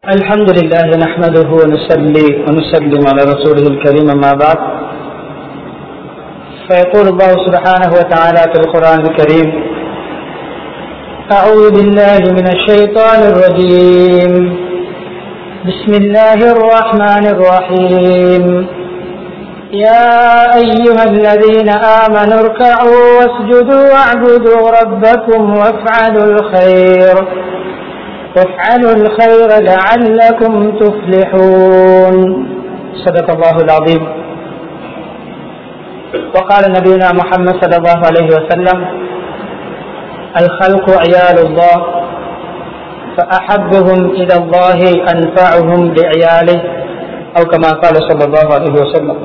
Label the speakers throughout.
Speaker 1: الحمد لله نحمده ونصلي ونسلم على رسوله الكريم أما بعد فيقول الله سبحانه وتعالى في القرآن الكريم أعوذ بالله من الشيطان الرجيم بسم الله الرحمن الرحيم يا أيها الذين آمنوا اركعوا واسجدوا واعبدوا ربكم وافعلوا الخير وافعلوا الخير لعلكم تفلحون صدق الله العظيم وقال نبينا محمد صلى الله عليه وسلم الخلق عيال الله فأحبهم إلى الله أنفعهم لعياله أو كما قال صلى الله عليه وسلم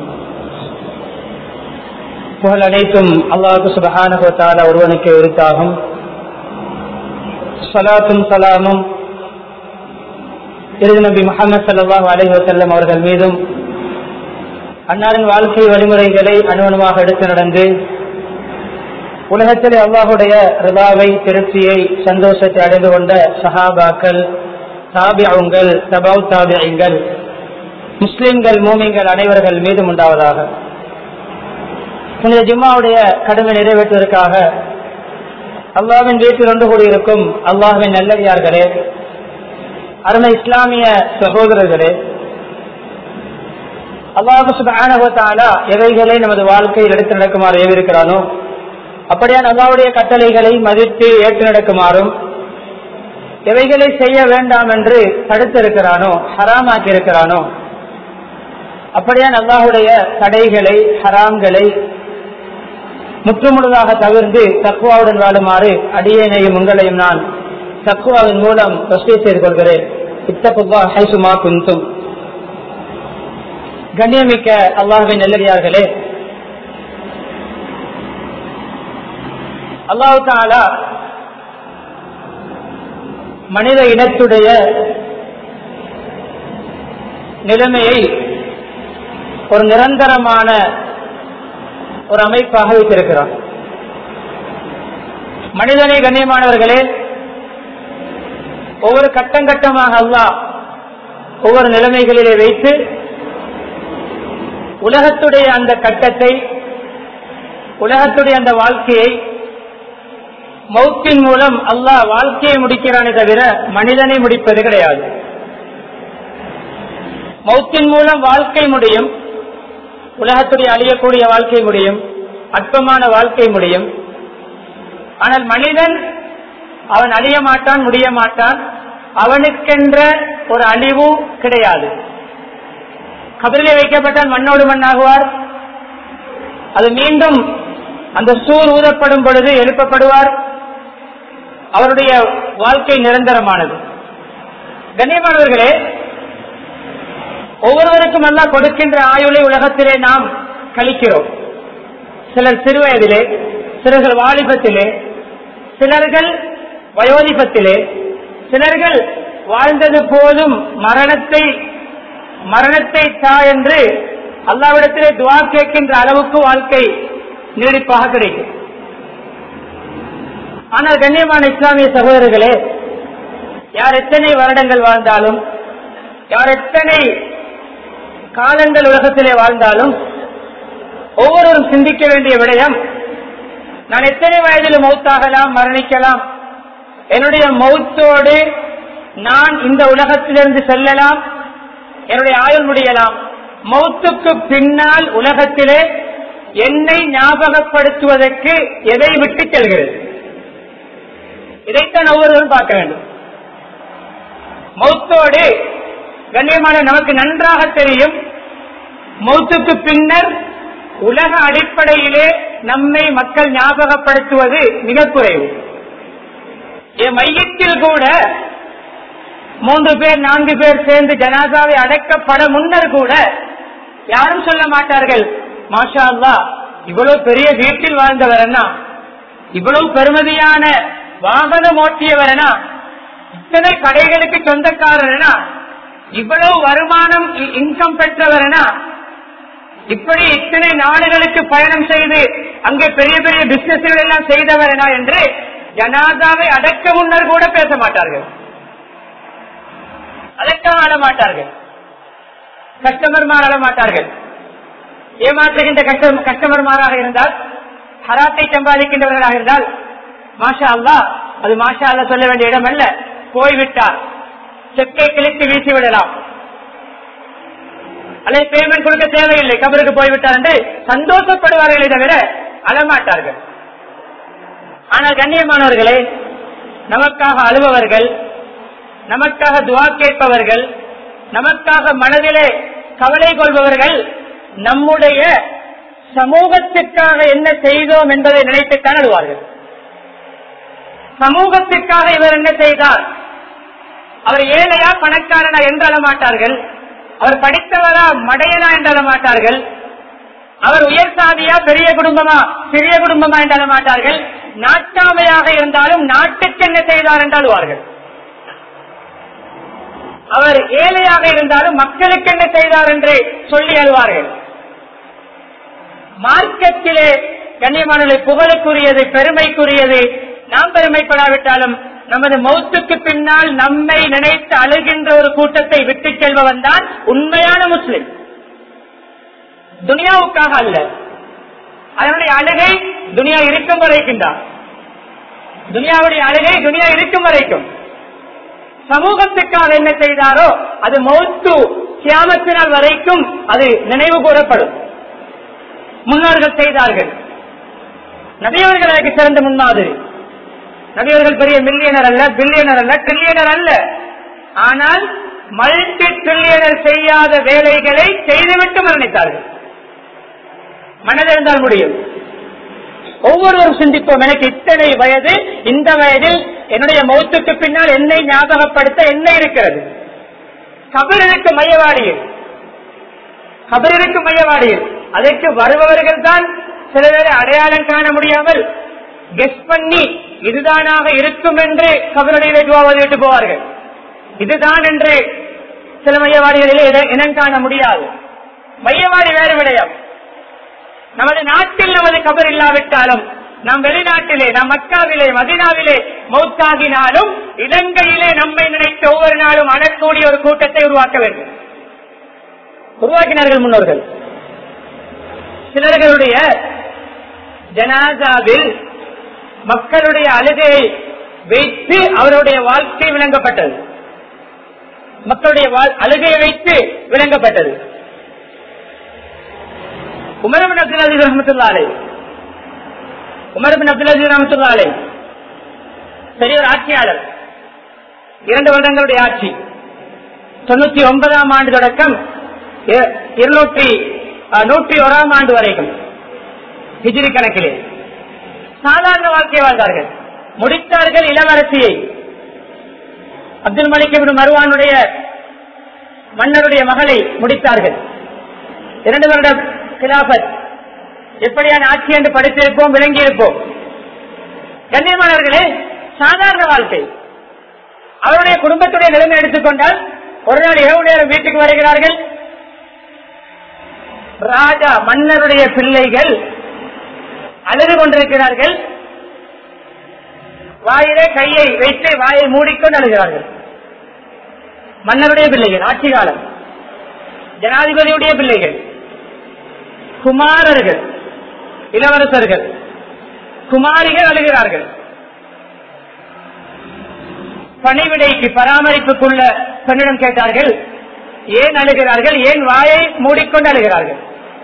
Speaker 1: புகழ் அனைத்தும் அல்லாஹு சுபஹானஹு வதஆலா ஒருவனுக்கு உரித்தாகும் சலாத்தும் சலாமும் இறுதி நபி முகமது சல்லாஹ் அலஹி வசல்லம் அவர்கள் மீதும் அன்னாரின் வாழ்க்கை வழிமுறைகளை அணுவணுவாக எடுத்து நடந்து உலகத்தில் அல்லாஹுடைய ரிதாவை திருப்தியை சந்தோஷத்தை அடைந்து கொண்ட சஹாபாக்கள் தாபியங்கள் தபாவ் தாபியங்கள் முஸ்லிம்கள் மூமிங்கள் அனைவர்கள் மீதும் உண்டாவதாக புனித ஜிம்மாவுடைய கடமை நிறைவேற்றுவதற்காக அல்லாவின் வீட்டில் ஒன்று கூடியிருக்கும் அல்லாஹின் நல்லடியார்களே அருமை இஸ்லாமிய சகோதரர்களே அல்லாஹு சுபானகத்தாலா எவைகளை நமது வாழ்க்கையில் எடுத்து நடக்குமாறு ஏவிருக்கிறானோ அப்படியான அல்லாவுடைய கட்டளைகளை மதித்து ஏற்று நடக்குமாறும் எவைகளை செய்ய வேண்டாம் என்று தடுத்திருக்கிறானோ ஹராமாக்கி இருக்கிறானோ அப்படியான அல்லாஹுடைய தடைகளை ஹராம்களை முற்றுமுழுதாக தவிர்த்து தக்குவாவுடன் வாழுமாறு அடியேனையும் உங்களையும் நான் தக்குவாவின் மூலம் வசதி செய்து கொள்கிறேன் இத்தகுவா ஹைசுமா குந்தும் கண்ணியமிக்க அல்லாஹின் நெல்லடியார்களே அல்லாஹு தாலா மனித இனத்துடைய நிலைமையை ஒரு நிரந்தரமான ஒரு அமைப்பாக வைத்திருக்கிறார் மனிதனை கண்ணியமானவர்களே ஒவ்வொரு கட்டம் கட்டமாக அல்லா ஒவ்வொரு நிலைமைகளிலே வைத்து உலகத்துடைய அந்த கட்டத்தை உலகத்துடைய அந்த வாழ்க்கையை மௌத்தின் மூலம் அல்லாஹ் வாழ்க்கையை முடிக்கிறானே தவிர மனிதனை முடிப்பது கிடையாது மௌத்தின் மூலம் வாழ்க்கை முடியும் உலகத்துடைய அழியக்கூடிய வாழ்க்கை முடியும் அற்பமான வாழ்க்கை முடியும் ஆனால் மனிதன் அவன் அழிய மாட்டான் முடிய மாட்டான் அவனுக்கென்ற ஒரு அழிவு கிடையாது கபரிலே வைக்கப்பட்டால் மண்ணோடு மண்ணாகுவார் அது மீண்டும் அந்த சூர் ஊதப்படும் பொழுது எழுப்பப்படுவார் அவருடைய வாழ்க்கை நிரந்தரமானது கண்ணியமானவர்களே ஒவ்வொருவருக்கும் எல்லாம் கொடுக்கின்ற ஆயுளை உலகத்திலே நாம் கழிக்கிறோம் சிலர் சிறுவயதிலே சிலர்கள் வாலிபத்திலே சிலர்கள் வயோதிபத்திலே சிலர்கள் வாழ்ந்தது போதும் மரணத்தை மரணத்தை தா என்று அல்லாவிடத்திலே துவா கேட்கின்ற அளவுக்கு வாழ்க்கை நீடிப்பாக கிடைக்கும் ஆனால் கண்ணியமான இஸ்லாமிய சகோதரர்களே யார் எத்தனை வருடங்கள் வாழ்ந்தாலும் யார் எத்தனை காலங்கள் உலகத்திலே வாழ்ந்தாலும் ஒவ்வொருவரும் சிந்திக்க வேண்டிய விடயம் நான் எத்தனை வயதில் மௌத்தாகலாம் மரணிக்கலாம் என்னுடைய மௌத்தோடு நான் இந்த உலகத்திலிருந்து செல்லலாம் என்னுடைய ஆயுள் முடியலாம் மௌத்துக்கு பின்னால் உலகத்திலே என்னை ஞாபகப்படுத்துவதற்கு எதை விட்டு செல்கிறது இதைத்தான் ஒவ்வொருவரும் பார்க்க வேண்டும் மௌத்தோடு கண்ணியமான நமக்கு நன்றாக தெரியும் மௌத்துக்கு பின்னர் உலக அடிப்படையிலே நம்மை மக்கள் ஞாபகப்படுத்துவது மிக குறைவு என் மையத்தில் கூட மூன்று பேர் நான்கு பேர் சேர்ந்து ஜனாதாவை அடக்கப்பட முன்னர் கூட யாரும் சொல்ல மாட்டார்கள் மாஷா அல்லா இவ்வளவு பெரிய வீட்டில் வாழ்ந்தவரனா இவ்வளவு பெருமதியான வாகனம் ஓட்டியவரனா இத்தனை கடைகளுக்கு சொந்தக்காரனா இவ்வளவு வருமானம் இன்கம் பெற்றவரனா இப்படி இத்தனை நாடுகளுக்கு பயணம் செய்து அங்கே பெரிய பெரிய பிசினஸ்கள் எல்லாம் செய்தவரனா என்று ஜனாதாவை அடக்க முன்னர் கூட பேச மாட்டார்கள் அதற்காக அழமாட்டார்கள் கஸ்டமர்மார் அழமாட்டார்கள் ஏமாற்றுகின்ற கஸ்ட- கஸ்டமர்மாராக இருந்தால் ஹராத்தை சம்பாதிக்கின்றவர்களாக இருந்தால் மாஷா அல்லா அது மாஷா அல்லா சொல்ல வேண்டிய இடம் அல்ல போய்விட்டார் செக்கை கிழித்து வீசி விடலாம் அல்லது பேமெண்ட் கொடுக்க தேவையில்லை கபருக்கு போய்விட்டார் என்று சந்தோஷப்படுவார்களே தவிர அழமாட்டார்கள் ஆனால் கண்ணியமானவர்களே நமக்காக அழுபவர்கள் நமக்காக துவா கேட்பவர்கள் நமக்காக மனதிலே கவலை கொள்பவர்கள் நம்முடைய சமூகத்திற்காக என்ன செய்தோம் என்பதை நினைத்துத்தான் அழுவார்கள் சமூகத்திற்காக இவர் என்ன செய்தார் அவர் ஏழையா பணக்காரனா என்று அழமாட்டார்கள் அவர் படித்தவரா மடையனா என்று அழமாட்டார்கள் அவர் உயர் சாதியா பெரிய குடும்பமா சிறிய குடும்பமா என்று அழமாட்டார்கள் நாட்டாமையாக இருந்தாலும் நாட்டுக்கு என்ன செய்தார் என்று அழுவார்கள் அவர் ஏழையாக இருந்தாலும் மக்களுக்கு என்ன செய்தார் என்று சொல்லி அழுவார்கள் மார்க்கத்திலே கண்ணியமானது புகழுக்குரியது பெருமைக்குரியது நாம் பெருமைப்படாவிட்டாலும் நமது மௌத்துக்கு பின்னால் நம்மை நினைத்து அழுகின்ற ஒரு கூட்டத்தை விட்டுச் செல்பவன் தான் உண்மையான முஸ்லிம் துனியாவுக்காக அல்ல அதனுடைய அழுகை துனியா இருக்கும் வரைக்கும் தான் துனியாவுடைய அழுகை துனியா இருக்கும் வரைக்கும் சமூகத்துக்காக என்ன செய்தாரோ அது மௌத்து சியாமத்தினால் வரைக்கும் அது நினைவு கூறப்படும் முன்னோர்கள் செய்தார்கள் நபியவர்கள் எனக்கு சிறந்த முன்மாதிரி நபியவர்கள் பெரிய மில்லியனர் அல்ல பில்லியனர் அல்ல ட்ரில்லியனர் அல்ல ஆனால் மல்டி ட்ரில்லியனர் செய்யாத வேலைகளை செய்துவிட்டு மரணித்தார்கள் மனதிருந்தால் முடியும் ஒவ்வொருவரும் சிந்திப்போம் எனக்கு இத்தனை வயது இந்த வயதில் என்னுடைய மௌத்துக்கு பின்னால் என்னை ஞாபகப்படுத்த என்ன இருக்கிறது கபருக்கு மையவாடியில் கபருக்கு மையவாடியில் அதற்கு வருபவர்கள் தான் சில பேரை அடையாளம் காண முடியாமல் கெஸ் பண்ணி இதுதானாக இருக்கும் என்று கபருடைய விட்டு போவார்கள் இதுதான் என்று சில மையவாடிகளிலே இட- இனம் காண முடியாது மையவாடி வேறு விடயம் நமது நாட்டில் நமது கபர் இல்லாவிட்டாலும் நம் வெளிநாட்டிலே நம் மக்காவிலே மதினாவிலே மௌத்தாகினாலும் இலங்கையிலே நம்மை நினைத்த ஒவ்வொரு நாளும் அழக்கூடிய ஒரு கூட்டத்தை உருவாக்க வேண்டும் உருவாக்கினார்கள் முன்னோர்கள் சிலர்களுடைய ஜனாசாவில் மக்களுடைய அழுகையை வைத்து அவருடைய வாழ்க்கை விளங்கப்பட்டது மக்களுடைய வாழ்- அழுகையை வைத்து விளங்கப்பட்டது உமரபின் அப்துல் அஜீஸ் ரஹமத்துல்லாலே உமரபின் அப்துல் அஜீஸ் ரஹமத்துல்லாலே பெரிய ஒரு ஆட்சியாளர் இரண்டு வருடங்களுடைய ஆட்சி தொண்ணூத்தி ஒன்பதாம் ஆண்டு தொடக்கம் இ- இருநூற்றி அஹ், நூற்றி ஓராம் ஆண்டு வரைக்கும் ஹிஜ்ரி கணக்கிலே சாதாரண வாழ்க்கை வாழ்ந்தார்கள் முடித்தார்கள் இளவரசியை அப்துல் மலிக் இப்னு மருவானுடைய மன்னருடைய மகளை முடித்தார்கள் இரண்டு வருட கிலாபத் எப்படியான ஆட்சி என்று படித்திருப்போம் விளங்கியிருப்போம் கண்ணியமானவர்களே சாதாரண வாழ்க்கை அவருடைய குடும்பத்துடைய நிலைமை எடுத்துக்கொண்டால் ஒரு நாள் இரவு நேரம் வீட்டுக்கு வருகிறார்கள் ராஜா மன்னருடைய பிள்ளைகள் அழுது கொண்டிருக்கிறார்கள் வாயிலே கையை வைத்து வாயை மூடிக்கொண்டு அழுகிறார்கள் மன்னருடைய பிள்ளைகள் ஆட்சி காலம் ஜனாதிபதியுடைய பிள்ளைகள் குமாரர்கள் இளவரசர்கள் குமாரிகள் அழுகிறார்கள் பணிவிடைக்கு பராமரிப்புக்குள்ள பெண்ணிடம் கேட்டார்கள் ஏன் அழுகிறார்கள் ஏன் வாயை மூடிக்கொண்டு அழுகிறார்கள்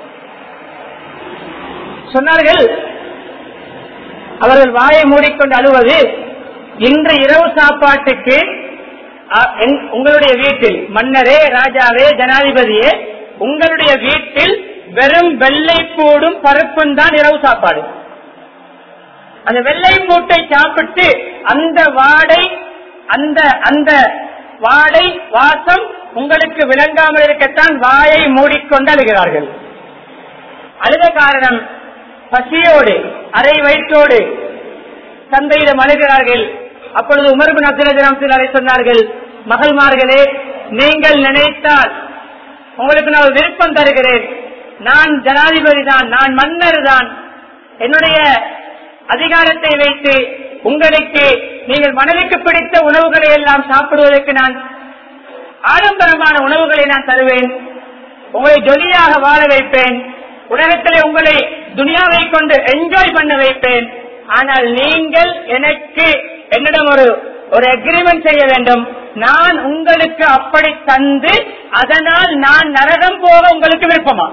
Speaker 1: சொன்னார்கள் அவர்கள் வாயை மூடிக்கொண்டு அழுவது இன்று இரவு சாப்பாட்டுக்கு அ, என்- உங்களுடைய வீட்டில் மன்னரே ராஜாவே ஜனாதிபதியே உங்களுடைய வீட்டில் வெறும் வெள்ளை பூடும் பருப்பும் தான் இரவு சாப்பாடு அந்த வெள்ளை பூட்டை சாப்பிட்டு அந்த வாடை அந்த அந்த வாடை வாசம் உங்களுக்கு விளங்காமல் இருக்கத்தான் வாயை மூடிக்கொண்டு அழுகிறார்கள் அழுத காரணம் பசியோடு அரை வயிற்றோடு தந்தையிடம் அழுகிறார்கள் அப்பொழுது உமர்பின் அப்துல் அலை சொன்னார்கள் மகள்மார்களே நீங்கள் நினைத்தால் உங்களுக்கு நான் ஒரு விருப்பம் தருகிறேன் நான் ஜனாதிபதி தான் நான் மன்னர் தான் என்னுடைய அதிகாரத்தை வைத்து உங்களுக்கு நீங்கள் மனதுக்கு பிடித்த உணவுகளை எல்லாம் சாப்பிடுவதற்கு நான் ஆடம்பரமான உணவுகளை நான் தருவேன் உங்களை ஜொலியாக வாழ வைப்பேன் உலகத்திலே உங்களை துனியாவை கொண்டு என்ஜாய் பண்ண வைப்பேன் ஆனால் நீங்கள் எனக்கு என்னிடம் ஒரு ஒரு அக்ரிமெண்ட் செய்ய வேண்டும் நான் உங்களுக்கு அப்படி தந்து அதனால் நான் நரகம் போக உங்களுக்கு விருப்பமா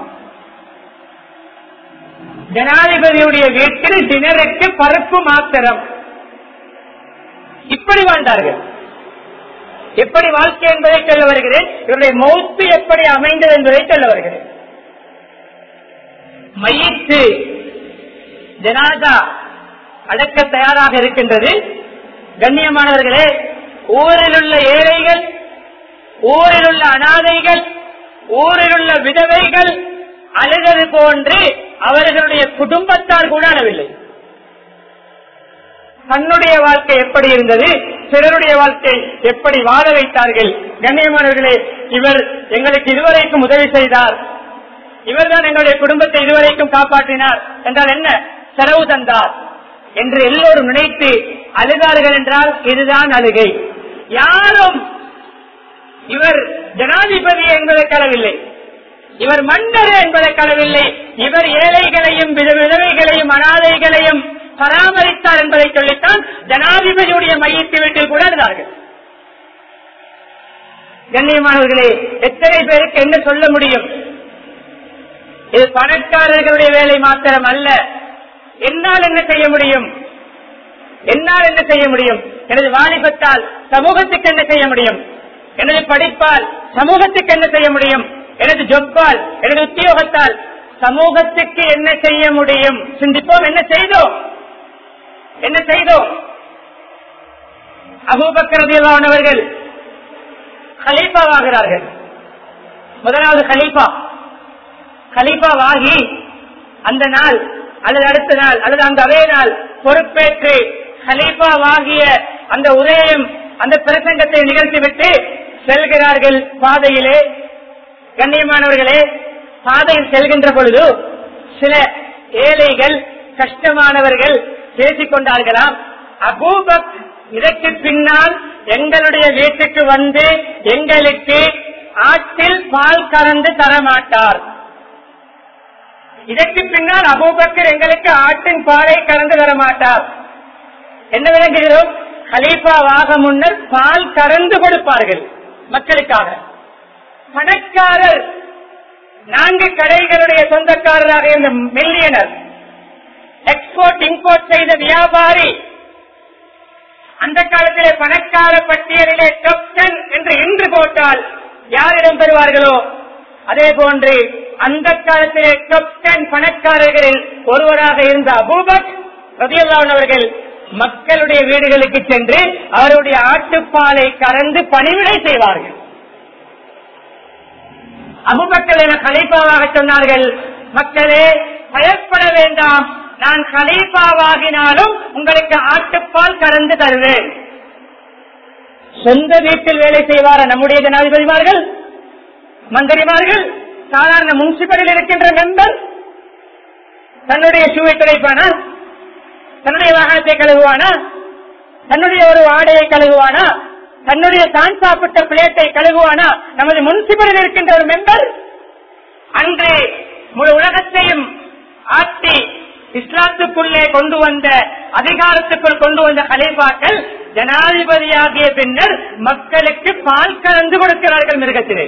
Speaker 1: ஜனாதிபதியுடைய வீட்டில் டினருக்கு பருப்பு மாத்திரம் இப்படி வாழ்ந்தார்கள் எப்படி வாழ்க்கை என்பதை சொல்ல வருகிறேன் இவருடைய மௌத்து எப்படி அமைந்தது என்பதை சொல்ல வருகிறேன் மையத்து ஜனாதா அடக்க தயாராக இருக்கின்றது கண்ணியமானவர்களே ஊரில் உள்ள ஏழைகள் ஊரில் உள்ள அனாதைகள் ஊரில் உள்ள விதவைகள் அழுதது போன்று அவர்களுடைய குடும்பத்தார் கூட அழவில்லை தன்னுடைய வாழ்க்கை எப்படி இருந்தது பிறருடைய வாழ்க்கை எப்படி வாழ வைத்தார்கள் கண்ணியமானவர்களே இவர் எங்களுக்கு இதுவரைக்கும் உதவி செய்தார் இவர்தான் எங்களுடைய குடும்பத்தை இதுவரைக்கும் காப்பாற்றினார் என்றால் என்ன செலவு தந்தார் என்று எல்லோரும் நினைத்து அழுதார்கள் என்றால் இதுதான் அழுகை யாரும் இவர் ஜனாதிபதி என்பதை களவில்லை இவர் மன்னர் என்பதை களவில்லை இவர் ஏழைகளையும் வித- விதவைகளையும் அனாதைகளையும் பராமரித்தார் என்பதை சொல்லித்தான் ஜனாதிபதியுடைய மையத்தை வீட்டில் கூட இருந்தார்கள் கண்ணியமானவர்களே எத்தனை பேருக்கு என்ன சொல்ல முடியும் இது பணக்காரர்களுடைய வேலை மாத்திரம் அல்ல என்னால் என்ன செய்ய முடியும் என்னால் என்ன செய்ய முடியும் எனது வாலிபத்தால் சமூகத்துக்கு என்ன செய்ய முடியும் எனது படிப்பால் சமூகத்துக்கு என்ன செய்ய முடியும் எனது ஜொப்பால் எனது உத்தியோகத்தால் சமூகத்துக்கு என்ன செய்ய முடியும் சிந்திப்போம் என்ன செய்தோம் என்ன செய்தோம் அபூபக்கரதியல்லானவர்கள் ஹலீஃபாவாகிறார்கள் முதலாவது ஹலீஃபா கலீஃபாவாகி அந்த நாள் அல்லது அடுத்த நாள் அல்லது அந்த அதே நாள் பொறுப்பேற்று கலீஃபாவாகிய அந்த உரையையும் அந்த பிரசங்கத்தை நிகழ்த்திவிட்டு செல்கிறார்கள் பாதையிலே கண்ணியமானவர்களே பாதையில் செல்கின்ற பொழுது சில ஏழைகள் கஷ்டமானவர்கள் பேசிக் கொண்டார்களாம் அபூபக் இதற்கு பின்னால் எங்களுடைய வீட்டுக்கு வந்து எங்களுக்கு ஆற்றில் பால் கறந்து தரமாட்டார் இதற்கு பின்னால் அபூபக்கர் எங்களுக்கு ஆட்டின் பாலை கலந்து வர மாட்டார் என்ன விளங்குகிறோம் கலீஃபாவாக முன்னர் பால் கறந்து கொடுப்பார்கள் மக்களுக்காக பணக்காரர் நான்கு கடைகளுடைய சொந்தக்காரராக இருந்த மில்லியனர் எக்ஸ்போர்ட் இம்போர்ட் செய்த வியாபாரி அந்த காலத்திலே பணக்கார பட்டியலிலே டாப் டென் என்று இன்று போட்டால் யாரிடம் பெறுவார்களோ அதே போன்று அந்த காலத்திலே டாப் டென் பணக்காரர்களில் ஒருவராக இருந்த அபூபக் ரதியல்லான் அவர்கள் மக்களுடைய வீடுகளுக்கு சென்று அவருடைய ஆட்டுப்பாலை கறந்து பணிவிடை செய்வார்கள் அபுபக்கர் என கலீஃபாவாக சொன்னார்கள் மக்களே பயப்பட வேண்டாம் நான் கலீஃபாவாகினாலும் உங்களுக்கு ஆட்டுப்பால் கறந்து தருவேன் சொந்த வீட்டில் வேலை செய்வார நம்முடைய ஜனாதிபதிமார்கள் மந்திரிமார்கள் சாதாரண முனிசிபலில் இருக்கின்ற மெம்பர் தன்னுடைய ஷூவை துடைப்பானா தன்னுடைய வாகனத்தை கழுவுவானா தன்னுடைய ஒரு ஆடையை கழுவுவானா தன்னுடைய தான் சாப்பிட்ட பிளேட்டை கழுவுவானா நமது முனிசிபலில் இருக்கின்ற ஒரு மெம்பர் அன்று முழு உலகத்தையும் ஆட்சி இஸ்லாத்துக்குள்ளே கொண்டு வந்த அதிகாரத்துக்குள் கொண்டு வந்த கலைபாக்கள் ஜனாதிபதியாகிய பின்னர் மக்களுக்கு பால் கலந்து கொடுக்கிறார்கள் மிருகத்திலே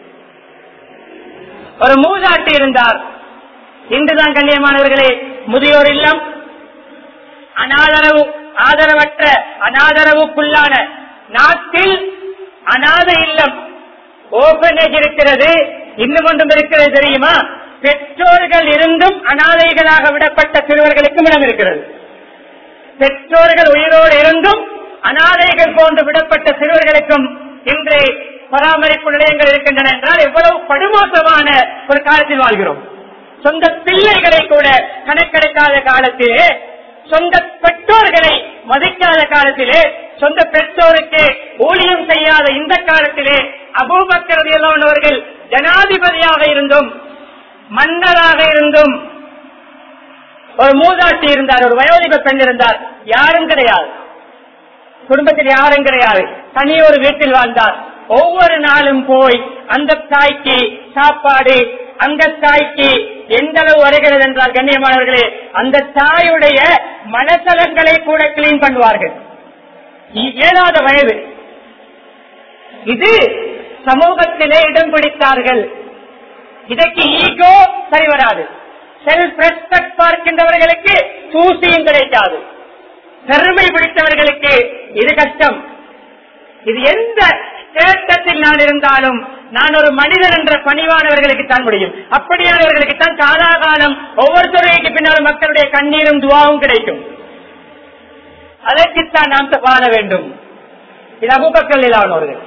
Speaker 1: ஒரு மூதாட்டி இருந்தார் இன்றுதான் கண்ணியமானவர்களே முதியோர் இல்லம் அனாதரவு ஆதரவற்ற அனாதரவுக்குள்ளான நாட்டில் அநாத இல்லம் ஓபனேஜ் இருக்கிறது இன்னும் ஒன்றும் இருக்கிறது தெரியுமா பெற்றோர்கள் இருந்தும் அனாதைகளாக விடப்பட்ட சிறுவர்களுக்கும் இடம் இருக்கிறது பெற்றோர்கள் உயிரோடு இருந்தும் அனாதைகள் போன்று விடப்பட்ட சிறுவர்களுக்கும் இன்று பராமரிப்பு நிலையங்கள் இருக்கின்றன என்றால் எவ்வளவு படுமோசமான ஒரு காலத்தில் வாழ்கிறோம் சொந்த பிள்ளைகளை கூட கணக்கெடுக்காத காலத்திலே சொந்த பெற்றோர்களை மதிக்காத காலத்திலே சொந்த பெற்றோருக்கு ஊழியம் செய்யாத இந்த காலத்திலே அபூபக்கரதியல்லானவர்கள் ஜனாதிபதியாக இருந்தும் மன்னராக இருந்தும் ஒரு மூதாட்டி இருந்தார் ஒரு வயோதிக பெண் இருந்தார் யாரும் கிடையாது குடும்பத்தில் யாரும் கிடையாது தனி ஒரு வீட்டில் வாழ்ந்தார் ஒவ்வொரு நாளும் போய் அந்த தாய்க்கு சாப்பாடு அந்த தாய்க்கு எந்த அளவு வருகிறது என்றால் கண்ணியமானவர்களே அந்த தாயுடைய மனசலங்களை கூட கிளீன் பண்ணுவார்கள் இ- இயலாத வயது இது சமூகத்திலே இடம் பிடித்தார்கள் இதற்கு ஈகோ சரி வராது செல்ஃப் ரெஸ்பெக்ட் பார்க்கின்றவர்களுக்கு தூசியும் கிடைக்காது பெருமை பிடித்தவர்களுக்கு இது கஷ்டம் இது எந்த ஸ்டேட்டத்தில் நான் இருந்தாலும் நான் ஒரு மனிதன் என்ற பணிவானவர்களுக்கு தான் முடியும் அப்படியானவர்களுக்கு தான் காலாகாலம் ஒவ்வொரு துறைக்கு பின்னால் மக்களுடைய கண்ணீரும் துவாவும் கிடைக்கும் அதற்குத்தான் நாம் வாழ வேண்டும் இது அபுபக்கல் இல்லாதவர்கள்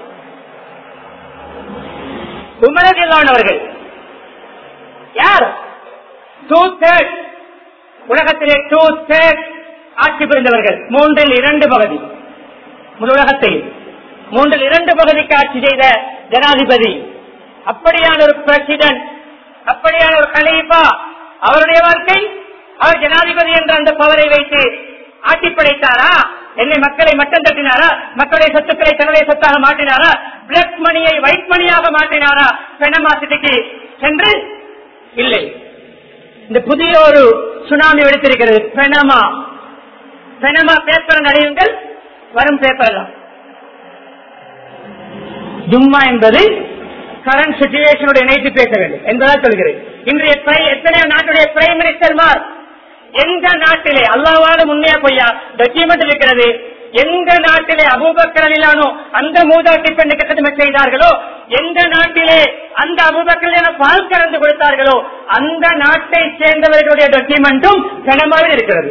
Speaker 1: உமரது இல்லாதவர்கள் யார் டூ தேர்ட் உலகத்திலே டூ தேர்ட் ஆட்சி புரிந்தவர்கள் மூன்றில் இரண்டு பகுதி முழு உலகத்தில் மூன்றில் இரண்டு பகுதிக்கு ஆட்சி செய்த ஜனாதிபதி அப்படியான ஒரு பிரசிடன்ட் அப்படியான ஒரு கலீஃபா அவருடைய வாழ்க்கை அவர் ஜனாதிபதி என்ற அந்த பவரை வைத்து ஆட்சி படைத்தாரா என்னை மக்களை மட்டம் தட்டினாரா மக்களுடைய சொத்துக்களை தன்னுடைய சொத்தாக மாற்றினாரா பிளக் மணியை ஒயிட் மணியாக மாற்றினாரா பெனமா சிட்டிக்கு சென்று இல்லை இந்த புதிய ஒரு சுனாமி வெடித்திருக்கிறது பெனமா பெனமா பேப்பர் நடையுங்கள் வரும் பேப்பர் தான் ஜும்மா என்பது கரண்ட் சுச்சுவேஷனோட இணைத்து பேச வேண்டும் என்பதால் சொல்கிறேன் இன்றைய பிரை- எத்தனையோ நாட்டுடைய பிரைம் மினிஸ்டர்மார் எந்த நாட்டிலே அல்லாவால உண்மையா பொய்யா டாக்குமெண்ட் இருக்கிறது எந்த நாட்டிலே அபூபக்கரலிலானோ அந்த மூதாட்டி பெண்ணுக்கு கடுமை செய்தார்களோ எந்த நாட்டிலே அந்த அபூபக்கரிலான பால் கறந்து கொடுத்தார்களோ அந்த நாட்டை சேர்ந்தவர்களுடைய டாக்குமெண்ட்டும் கனமாக இருக்கிறது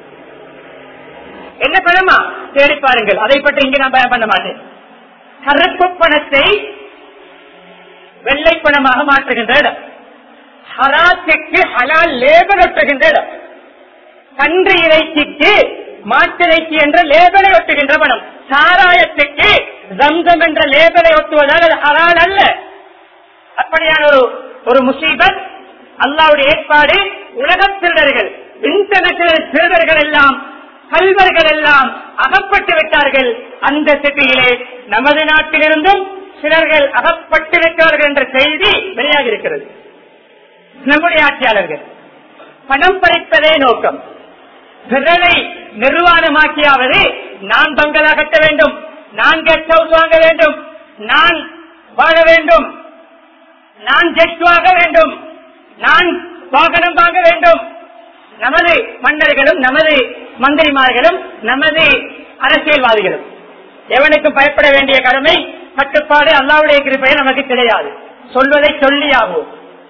Speaker 1: என்ன பணமா தேடி பாருங்கள் அதை பற்றி இங்கே நான் பயம் பண்ண மாட்டேன் கருப்பு பணத்தை வெள்ளை பணமாக மாற்றுகின்ற இடம் ஹராத்துக்கு ஹலால் லேபல் ஒட்டுகின்ற இடம் கன்று இறைச்சிக்கு மாட்டிறைச்சி என்ற லேபலை ஒட்டுகின்ற பணம் சாராயத்துக்கு ஜம்சம் என்ற லேபலை ஒட்டுவதால் அது ஹலால் அல்ல அப்படியான ஒரு ஒரு முசீபத் அல்லாவுடைய ஏற்பாடு உலக திருடர்கள் இன்டர்நேஷனல் திருடர்கள் எல்லாம் கல்வர்கள் எல்லாம் அகப்பட்டு விட்டார்கள் அந்த சிட்டியிலே நமது நாட்டிலிருந்தும் சிலர்கள் அகப்பட்டு விட்டார்கள் என்ற செய்தி வெளியாகி இருக்கிறது நம்முடைய ஆட்சியாளர்கள் பணம் பறிப்பதே நோக்கம் பிறரை நிர்வாணமாக்கியாவது நான் பங்களா கட்ட வேண்டும் நான் கெஸ்ட் ஹவுஸ் வாங்க வேண்டும் நான் வாழ வேண்டும் நான் ஜெட் வாங்க வேண்டும் நான் வாகனம் வாங்க வேண்டும் நமது மன்னர்களும் நமது மந்திரிமார்களும் நமது அரசியல்வாதிகளும் எவனுக்கும் பயப்பட வேண்டிய கடமை கட்டுப்பாடு அல்லாவுடைய கிருப்பை நமக்கு கிடையாது சொல்வதை சொல்லியாகும்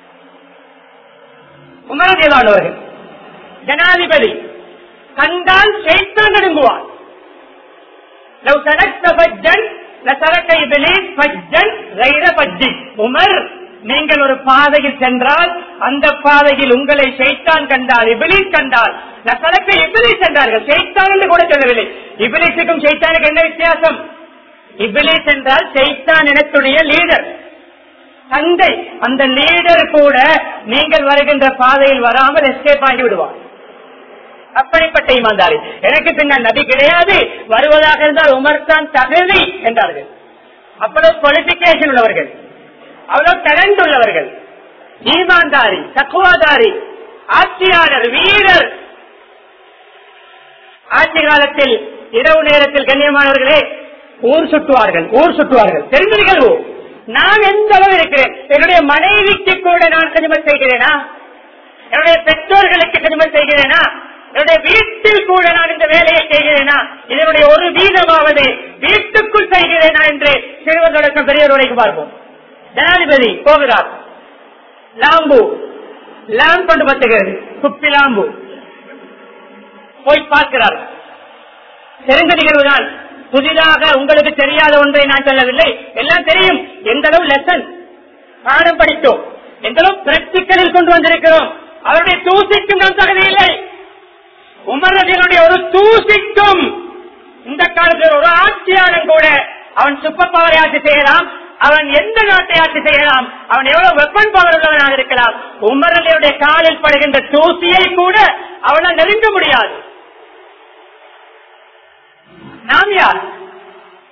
Speaker 1: உமரதியலானவர்கள் ஜனாதிபதி கண்டால் செய்தான் நடுங்குவார் لو سلكت فجا لسلك ابليس فجا غير فج உமர் நீங்கள் ஒரு பாதையில் சென்றால் அந்த பாதையில் உங்களை ஷைத்தான் கண்டால் இபிலிஸ் கண்டால் லசலக்க இபிலிஸ் என்றார்கள் ஷைத்தான் என்று கூட சொல்லவில்லை இபிலிஸுக்கும் ஷைத்தானுக்கு என்ன வித்தியாசம் இபிலிஸ் என்றால் ஷைத்தான் இனத்துடைய லீடர் தந்தை அந்த லீடர் கூட நீங்கள் வருகின்ற பாதையில் வராமல் எஸ்கேப் ஆகி விடுவார் அப்படிப்பட்ட இமாந்தாரி எனக்கு பின்னால் நபி கிடையாது வருவதாக இருந்தால் உமர் தான் தகுதி என்றார்கள் அவ்வளவு குவாலிபிகேஷன் உள்ளவர்கள் அவ்வளவு டேலண்ட் உள்ளவர்கள் ஈமான்தாரி தக்குவாதாரி ஆட்சியாளர் வீரர் ஆட்சி காலத்தில் இரவு நேரத்தில் கண்ணியமானவர்களே ஊர் சுற்றுவார்கள் ஊர் சுற்றுவார்கள் தெரிந்த நிகழ்வு நான் எந்த அளவு இருக்கிறேன் என்னுடைய மனைவிக்கு கூட நான் கனிமம் செய்கிறேனா என்னுடைய பெற்றோர்களுக்கு கனிமம் செய்கிறேனா என்னுடைய வீட்டில் கூட நான் இந்த வேலையை செய்கிறேனா இதனுடைய ஒரு வீதமாவது வீட்டுக்குள் செய்கிறேனா என்று சிறுவர் தொடக்கம் பெரியவர் வரைக்கும் பார்ப்போம் ஜனாதிபதி போகிறார் லாம்பு லாம்ப் கொண்டு பத்துகிறது குப்பி லாம்பு போய் பார்க்கிறார் தெரிந்த நிகழ்வுதான் புதிதாக உங்களுக்கு தெரியாத ஒன்றை நான் சொல்லவில்லை எல்லாம் தெரியும் எந்த அளவு லெசன் பாடம் படித்தோம் எந்த அளவு பிராக்டிக்கலில் கொண்டு வந்திருக்கிறோம் அவருடைய தூசிக்கும் நாம் தகுதியில்லை உமரதினுடைய ஒரு தூசிக்கும் இந்த காலத்தில் ஒரு ஆட்சியாளன் கூட அவன் சுப்ப பவரை ஆட்சி செய்யலாம் அவன் எந்த நாட்டை ஆட்சி செய்யலாம் அவன் எவ்வளவு வெப்பன் பவர் உள்ளவனாக இருக்கலாம் உமரதியுடைய காலில் படுகின்ற தூசியை கூட அவனால் நெருங்க முடியாது நாம் யார்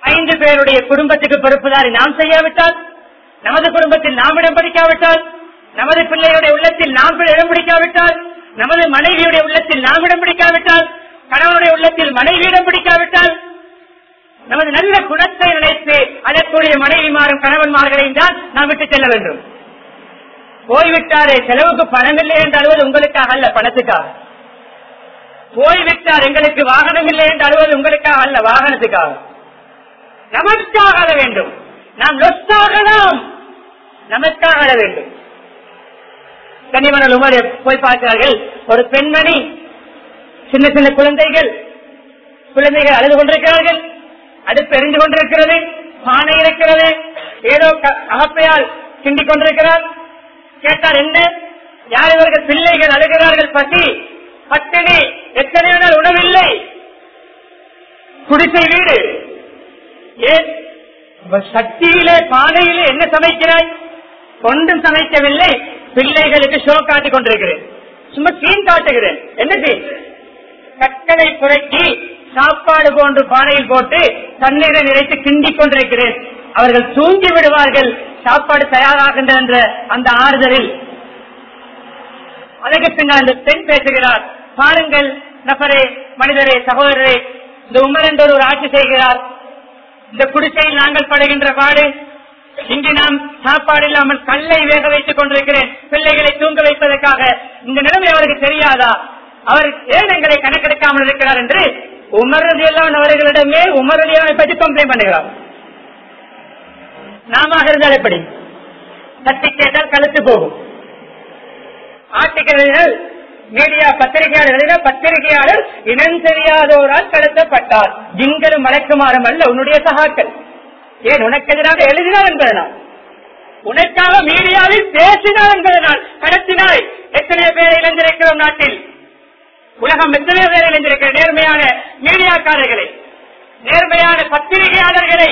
Speaker 1: ஐந்து பேருடைய குடும்பத்துக்கு பொறுப்புதாரி நாம் செய்யாவிட்டால் நமது குடும்பத்தில் நாம் இடம் பிடிக்காவிட்டால் நமது பிள்ளையுடைய உள்ளத்தில் நாம் இடம் பிடிக்காவிட்டால் நமது மனைவியுடைய உள்ளத்தில் நாம் இடம் பிடிக்காவிட்டால் கணவனுடைய உள்ளத்தில் மனைவி இடம் பிடிக்காவிட்டால் நமது நல்ல குணத்தை நினைத்து அதற்குரிய மனைவிமாரும் கணவன்மார்களையும் தான் நாம் விட்டு செல்ல வேண்டும் போய்விட்டாரே செலவுக்கு பணம் இல்லை என்று அழுவது உங்களுக்காக அல்ல பணத்துக்காக போய்விட்டார் எங்களுக்கு வாகனம் இல்லை என்று அழுவது உங்களுக்காக அல்ல வாகனத்துக்காக நமக்காக அழ வேண்டும் நாம் லொஸ்டாகலாம் நமக்காக அழ வேண்டும் கன்னிமணல் உமர் போய் பார்க்கிறார்கள் ஒரு பெண்மணி சின்ன சின்ன குழந்தைகள் குழந்தைகள் அழுது கொண்டிருக்கிறார்கள் அடுப்பு எரிந்து கொண்டிருக்கிறது பானை இருக்கிறது ஏதோ க- அகப்பையால் கிண்டிக் கொண்டிருக்கிறார் கேட்டார் என்ன யார் இவர்கள் பிள்ளைகள் அழுகிறார்கள் பசி பட்டினி எத்தனை நாள் உணவில்லை குடிசை வீடு ஏன் அப்ப சக்தியிலே பானையிலே என்ன சமைக்கிறாய் ஒன்றும் சமைக்கவில்லை பிள்ளைகளுக்கு ஷோ காட்டிக் கொண்டிருக்கிறேன் சும்மா சீன் காட்டுகிறேன் என்ன சீன் கற்களை புரட்டி சாப்பாடு போன்று பானையில் போட்டு தண்ணீரை நிறைத்து கிண்டிக் கொண்டிருக்கிறேன் அவர்கள் தூங்கி விடுவார்கள் சாப்பாடு தயாராகின்ற என்ற அந்த ஆறுதலில் அதற்கு பின்னால் இந்த பெண் பேசுகிறார் பாருங்கள் நபரே மனிதரே சகோதரரே இந்த உமர் என்ற ஒரு ஆட்சி செய்கிறார் இந்த குடிசையில் நாங்கள் படுகின்ற பாடு இங்கு நாம் சாப்பாடு இல்லாமல் கல்லை வேக வைத்துக் கொண்டிருக்கிறேன் பிள்ளைகளை தூங்க வைப்பதற்காக இந்த நிலைமை அவருக்கு தெரியாதா அவர் ஏன் எங்களை கணக்கெடுக்காமல் இருக்கிறார் என்று உமரதியெல்லாம் அவர்களிடமே உமரதியாவை பற்றி கம்ப்ளைண்ட் பண்ணுகிறார் நாம இருந்தால் எப்படி தட்டி கேட்டால் கழுத்து போகும் ஆர்டிகல்கள் மீடியா பத்திரிகையாளர் எழுதின பத்திரிகையாளர் இனம் தெரியாதோரால் கடத்தப்பட்டார் ஜிங்களும் மலைக்குமாறும் அல்ல உன்னுடைய சகாக்கள் ஏன் உனக்கு எதிராக எழுதினார் என்பதனால் உனக்காக மீடியாவில் பேசினார் என்பதனால் கடத்தினாய் எத்தனை பேர் இழந்திருக்கிறோம் நாட்டில் உலகம் எத்தனை பேர் இழந்திருக்கிற நேர்மையான மீடியாக்காரர்களை நேர்மையான பத்திரிகையாளர்களை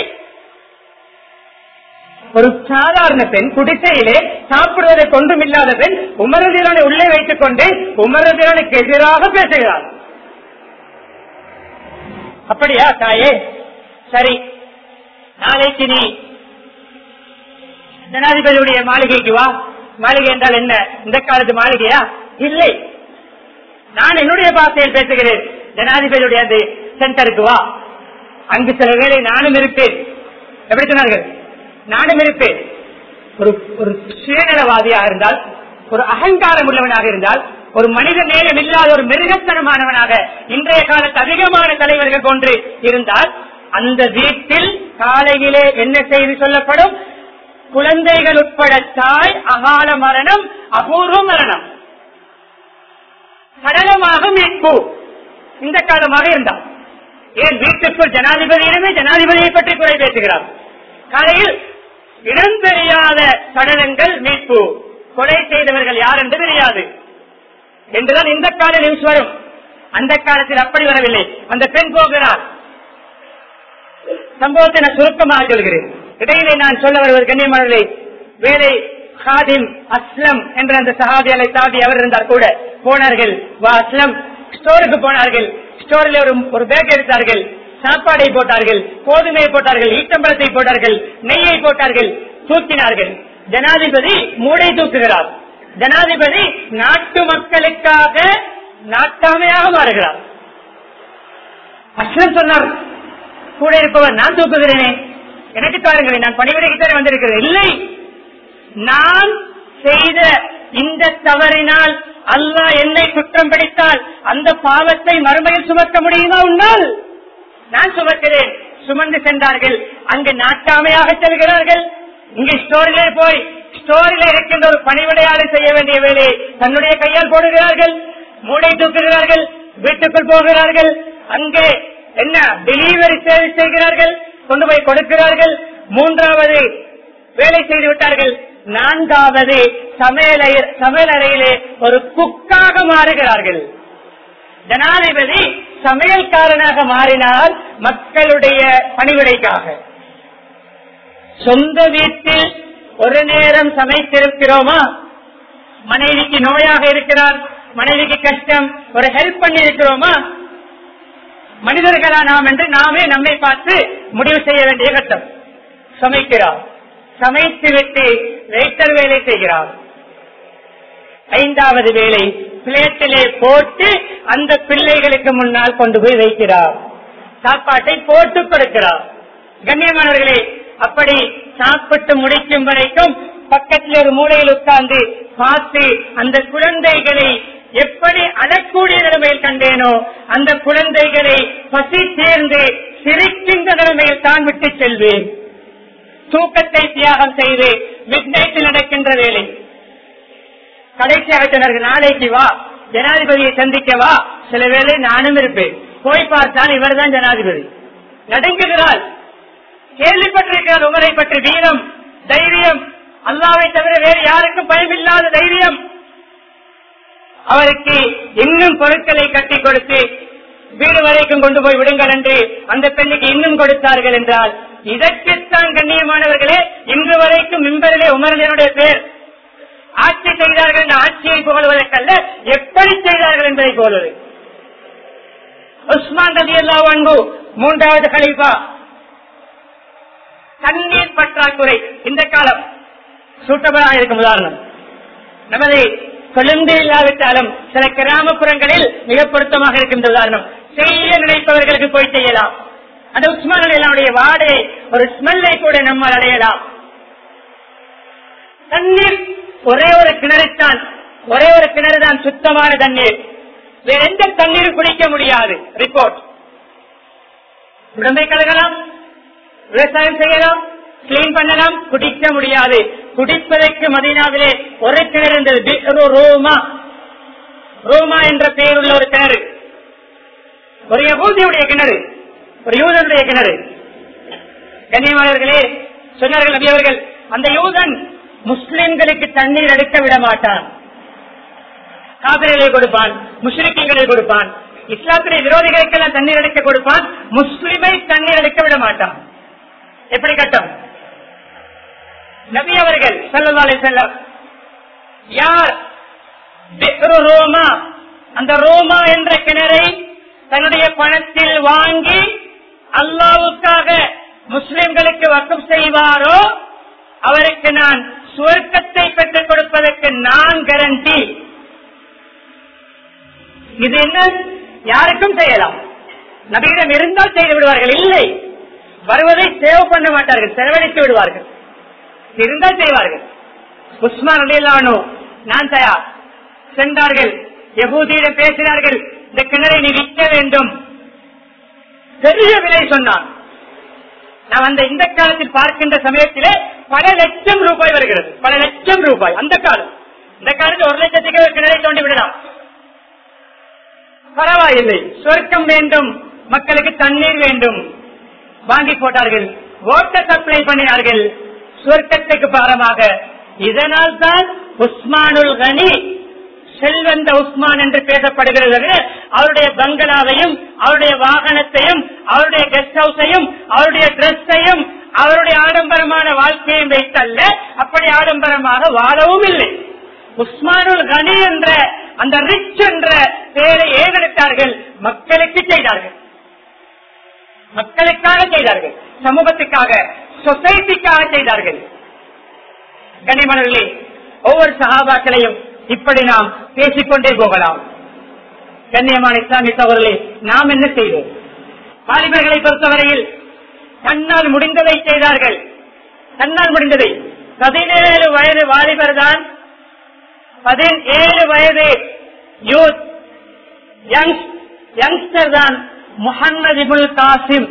Speaker 1: ஒரு சாதாரண பெண் குடிசையிலே சாப்பிடுவதை கொண்டும் இல்லாத பெண் உமரதிரனை உள்ளே வைத்துக் கொண்டு உமரதிரனுக்கு எதிராக பேசுகிறார் அப்படியா தாயே சரி நாளைக்கு நீ ஜனாதிபதியுடைய மாளிகைக்கு வா மாளிகை என்றால் என்ன இந்த காலத்து மாளிகையா இல்லை நான் என்னுடைய பாஷையில் பேசுகிறேன் ஜனாதிபதியுடைய அந்த சென்டருக்கு வா அங்கு சில வேளை நானும் இருப்பேன் எப்படி சொன்னார்கள் நானும் இருப்பேன் ஒரு ஒரு சுயநலவாதியாக இருந்தால் ஒரு அகங்காரம் உள்ளவனாக இருந்தால் ஒரு மனித நேரம் இல்லாத ஒரு மிருகத்தனமானவனாக இன்றைய காலத்து அதிகமான தலைவர்கள் போன்று இருந்தால் அந்த வீட்டில் காலையிலே என்ன செய்தி சொல்லப்படும் குழந்தைகள் உட்பட தாய் அகால மரணம் அபூர்வ மரணம் சடலமாக மீட்பு இந்த காலமாக இருந்தார் ஏன் வீட்டுக்குள் ஜனாதிபதியிடமே ஜனாதிபதியை பற்றி குறை பேசுகிறார் காலையில் இடம் தெரியாத சடலங்கள் மீட்பு கொலை செய்தவர்கள் யார் என்று தெரியாது என்றுதான் இந்த கால நியூஸ் வரும் அந்த காலத்தில் அப்படி வரவில்லை அந்த பெண் போகிறார் சம்பவத்தை நான் சுருக்கமாக சொல்கிறேன் இடையிலே நான் சொல்ல வருவது கண்ணியமானவர்களே வேலை ஹாதிம் அஸ்லம் என்ற அந்த சஹாபியாலை தாண்டி அவர் இருந்தார் கூட போனார்கள் வா அஸ்லம் ஸ்டோருக்கு போனார்கள் ஸ்டோரில் ஒரு ஒரு பேக் எடுத்தார்கள் சாப்பாடை போட்டார்கள் கோதுமையை போட்டார்கள் ஈட்டம்பழத்தை போட்டார்கள் நெய்யை போட்டார்கள் தூக்கினார்கள் ஜனாதிபதி மூடை தூக்குகிறார் ஜனாதிபதி நாட்டு மக்களுக்காக நாட்டாமையாக மாறுகிறார் அஸ்லம் சொன்னார் கூட இருப்பவர் நான் தூக்குகிறேனே எனக்கு பாருங்களேன் நான் பணிவிடைக்குத்தானே வந்திருக்கிறேன் இல்லை நான் செய்த இந்த தவறினால் அல்லாஹ் என்னை குற்றம் பிடித்தால் அந்த பாவத்தை மறுமையில் சுமக்க முடியுமா உன்னால் நான் சுமக்கிறேன் சுமந்து சென்றார்கள் அங்கு நாட்டாமையாக செல்கிறார்கள் இங்கு ஸ்டோரிலே போய் ஸ்டோரில் இருக்கின்ற ஒரு பணிவிடையாளர் செய்ய வேண்டிய வேலையை தன்னுடைய கையால் போடுகிறார்கள் மூளை தூக்குகிறார்கள் வீட்டுக்குள் போகிறார்கள் அங்கே என்ன டெலிவரி சேவை செய்கிறார்கள் கொண்டு போய் கொடுக்கிறார்கள் மூன்றாவது வேலை செய்து விட்டார்கள் நான்காவது சமையலை சமையலறையிலே ஒரு குக்காக மாறுகிறார்கள் ஜனாதிபதி சமையல்காரனாக மாறினால் மக்களுடைய பணிவிடைக்காக சொந்த வீட்டில் ஒரு நேரம் சமைத்திருக்கிறோமா மனைவிக்கு நோயாக இருக்கிறார் மனைவிக்கு கஷ்டம் ஒரு ஹெல்ப் பண்ணி இருக்கிறோமா மனிதர்களா நாம் என்று நாமே நம்மை பார்த்து முடிவு செய்ய வேண்டிய கட்டம் சமைக்கிறார் சமைத்து விட்டு வெயிட்டர் வேலை செய்கிறார் ஐந்தாவது வேலை பிளேட்டிலே போட்டு அந்த பிள்ளைகளுக்கு முன்னால் கொண்டு போய் வைக்கிறார் சாப்பாட்டை போட்டு கொடுக்கிறார் கண்ணியமானவர்களே அப்படி சாப்பிட்டு முடிக்கும் வரைக்கும் பக்கத்தில் ஒரு மூலையில் உட்கார்ந்து பார்த்து அந்த குழந்தைகளை எப்படி அழக்கூடிய நிலைமையில் கண்டேனோ அந்த குழந்தைகளை பசி சேர்ந்து சிரிக்கின்ற நிலைமையில் தான் விட்டு செல்வேன் தூக்கத்தை தியாகம் செய்து மிட் நடக்கின்ற வேலை கடைசியாக சொன்னார்கள் நாளைக்கு வா ஜனாதிபதியை சந்திக்க வா சில வேளை நானும் இருப்பேன் போய் பார்த்தால் இவர்தான் ஜனாதிபதி நடுங்குகிறாள் கேள்விப்பட்டிருக்கிறார் உமரை பற்றி வீரம் தைரியம் அல்லாவை தவிர வேறு யாருக்கும் பயமில்லாத தைரியம் அவருக்கு இன்னும் பொருட்களை கட்டி கொடுத்து வீடு வரைக்கும் கொண்டு போய் விடுங்கள் என்று அந்த பெண்ணுக்கு இன்னும் கொடுத்தார்கள் என்றால் இதற்குத்தான் கண்ணியமானவர்களே இன்று வரைக்கும் மின்பரிலே உமரனுடைய பேர் ஆட்சி செய்தார்கள் என்ற ஆட்சியை புகழ்வதற்கல்ல எப்படி செய்தார்கள் என்பதை போலுவது உஸ்மான் ரதி அன்பு மூன்றாவது கலீஃபா தண்ணீர் பற்றாக்குறை இந்த காலம் சூட்டபலாக இருக்கும் உதாரணம் நமது கொழுந்து இல்லாவிட்டாலும் சில கிராமப்புறங்களில் மிக பொருத்தமாக இருக்கின்ற உதாரணம் செய்ய நினைப்பவர்களுக்கு போய் செய்யலாம் அந்த உஸ்மான் அலிலாவுடைய வாடை ஒரு ஸ்மெல்லை கூட நம்மால் அடையலாம் தண்ணீர் ஒரே ஒரு கிணறுத்தான் ஒரே ஒரு கிணறு தான் சுத்தமான தண்ணீர் வேற எந்த தண்ணீரும் குடிக்க முடியாது ரிப்போர்ட் உடம்பை கலகலாம் விவசாயம் செய்யலாம் கிளீன் பண்ணலாம் குடிக்க முடியாது குடிப்பதற்கு மதீனாவிலே ஒரு கிணறு இருந்தது பிஹ்ரு ரோமா ரோமா என்ற பெயருள்ள ஒரு கிணறு ஒரு யகூதியுடைய கிணறு ஒரு யூதனுடைய கிணறு கண்ணியமானவர்களே சொன்னார்கள் நபி அவர்கள் அந்த யூதன் முஸ்லிம்களுக்கு தண்ணீர் எடுக்க விட மாட்டான் காவிரிகளை கொடுப்பான் முஸ்லிம்களை கொடுப்பான் இஸ்லாத்துடைய விரோதிகளுக்கெல்லாம் தண்ணீர் எடுக்க கொடுப்பான் முஸ்லிமை தண்ணீர் எடுக்க விட மாட்டான் எப்படி கட்டம் நபி அவர்கள் செல்லவாலை செல்லம் யார் பிஹ்ரு ரோமா அந்த ரோமா என்ற கிணறை தன்னுடைய பணத்தில் வாங்கி அல்லாவுக்காக முஸ்லிம்களுக்கு வக்கம் செய்வாரோ அவருக்கு நான் சுவர்க்கத்தை பெற்றுக் கொடுப்பதற்கு நான் கரண்டி இது என்ன யாருக்கும் செய்யலாம் நபியிடம் இருந்தால் செய்து விடுவார்கள் இல்லை வருவதை சேவ் பண்ண மாட்டார்கள் செலவழித்து விடுவார்கள் இருந்தால் செய்வார்கள் உஸ்மான் அலிலானோ நான் தயார் சென்றார்கள் யகூதியிடம் பேசினார்கள் இந்த கிணறை நீ விற்க வேண்டும் பெரிய விலை சொன்னான் நான் அந்த இந்த காலத்தில் பார்க்கின்ற சமயத்திலே பல லட்சம் ரூபாய் வருகிறது பல லட்சம் ரூபாய் அந்த காலம் இந்த காலத்தில் ஒரு லட்சத்துக்கு ஒரு கிணறை தோண்டி விடலாம் பரவாயில்லை சொர்க்கம் வேண்டும் மக்களுக்கு தண்ணீர் வேண்டும் வாங்கி போட்டார்கள் ஓட்ட சப்ளை பண்ணினார்கள் சொர்க்கத்துக்கு பாரமாக இதனால் தான் உஸ்மானுல் கனி செல்வந்த உஸ்மான் என்று பேசப்படுகிறது அவருடைய பங்களாவையும் அவருடைய வாகனத்தையும் அவருடைய கெஸ்ட் ஹவுஸையும் அவருடைய டிரெஸ்ஸையும் அவருடைய ஆடம்பரமான வாழ்க்கையும் வைத்தல்ல அப்படி ஆடம்பரமாக வாழவும் இல்லை உஸ்மானுல் கனி என்ற அந்த ரிச் என்ற பெயரை ஏறெடுத்தார்கள் மக்களுக்கு செய்தார்கள் மக்களுக்காக செய்தார்கள் சமூகத்துக்காக சொசைட்டிக்காக செய்தார்கள் கனிமணர்களே ஒவ்வொரு சகாபாக்களையும் இப்படி நாம் பேசிக்கொண்டே போகலாம் கண்ணியமான இஸ்லாமிய சகோதரர்களே நாம் என்ன செய்வோம் வாலிபர்களை பொறுத்தவரையில் தன்னால் முடிந்ததை செய்தார்கள் தன்னால் முடிந்ததை பதினேழு வயது வாலிபர் தான் பதினேழு வயது யூத் யங்ஸ்டர் தான் முகமது இபுல் காசிம்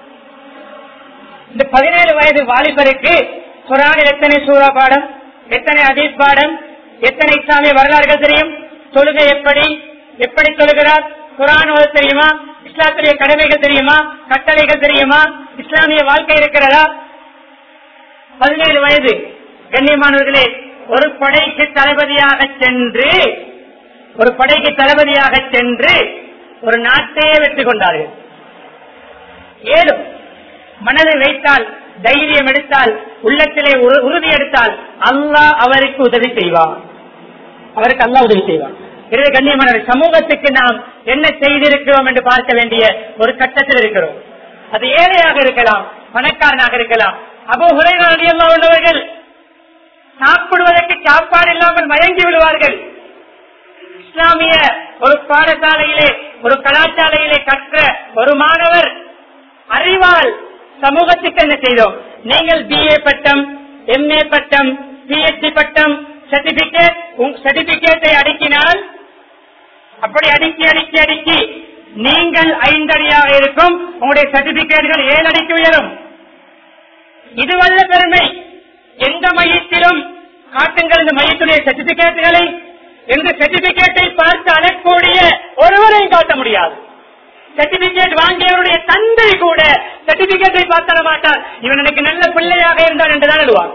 Speaker 1: இந்த பதினேழு வயது வாலிபருக்கு குரானில் எத்தனை சூறா பாடம் எத்தனை அதீப் பாடம் எத்தனை இஸ்லாமிய வரலாறுகள் தெரியும் தொழுகை எப்படி எப்படி தொழுகிறார் குரான் ஓத தெரியுமா இஸ்லாத்துடைய கடமைகள் தெரியுமா கட்டளைகள் தெரியுமா இஸ்லாமிய வாழ்க்கை இருக்கிறதா பதினேழு வயது கண்ணியமானவர்களே ஒரு படைக்கு தளபதியாக சென்று ஒரு படைக்கு தளபதியாக சென்று ஒரு நாட்டையே வெற்றி கொண்டார்கள் ஏதும் மனதை வைத்தால் தைரியம் எடுத்தால் உள்ளத்திலே உறு- உறுதி எடுத்தால் அல்லாஹ் அவருக்கு உதவி செய்வார் அவருக்கு அல்லாஹ் உதவி செய்வார் இது கண்ணியமான சமூகத்துக்கு நாம் என்ன செய்திருக்கிறோம் என்று பார்க்க வேண்டிய ஒரு கட்டத்தில் இருக்கிறோம் அது ஏழையாக இருக்கலாம் பணக்காரனாக இருக்கலாம் அபோ உரையாடியெல்லாம் உள்ளவர்கள் சாப்பிடுவதற்கு சாப்பாடு இல்லாமல் மயங்கி விடுவார்கள் இஸ்லாமிய ஒரு பாடசாலையிலே ஒரு கலாச்சாலையிலே கற்ற ஒரு மாணவர் அறிவால் சமூகத்துக்கு என்ன செய்தோம் நீங்கள் பிஏ பட்டம் எம்ஏ பட்டம் பிஎஸ்சி பட்டம் சர்டிபிகேட் சர்டிபிகேட்டை அடுக்கினால் அப்படி அடுக்கி அடுக்கி அடுக்கி நீங்கள் ஐந்தடியாக இருக்கும் உங்களுடைய சர்டிபிகேட்டுகள் ஏழு அடிக்கு உயரும் இதுவல்ல பெருமை எந்த மையத்திலும் காட்டுங்கள் இந்த மையத்துடைய சர்டிபிகேட்டுகளை எந்த சர்டிபிகேட்டை பார்த்து அழக்கூடிய ஒருவரையும் காட்ட முடியாது சர்டிபிகேட் வாங்கியவருடைய தந்தை கூட சர்டிபிகேட்டை பார்த்து அழ மாட்டார் இவன் எனக்கு நல்ல பிள்ளையாக இருந்தான் என்றுதான் எழுவார்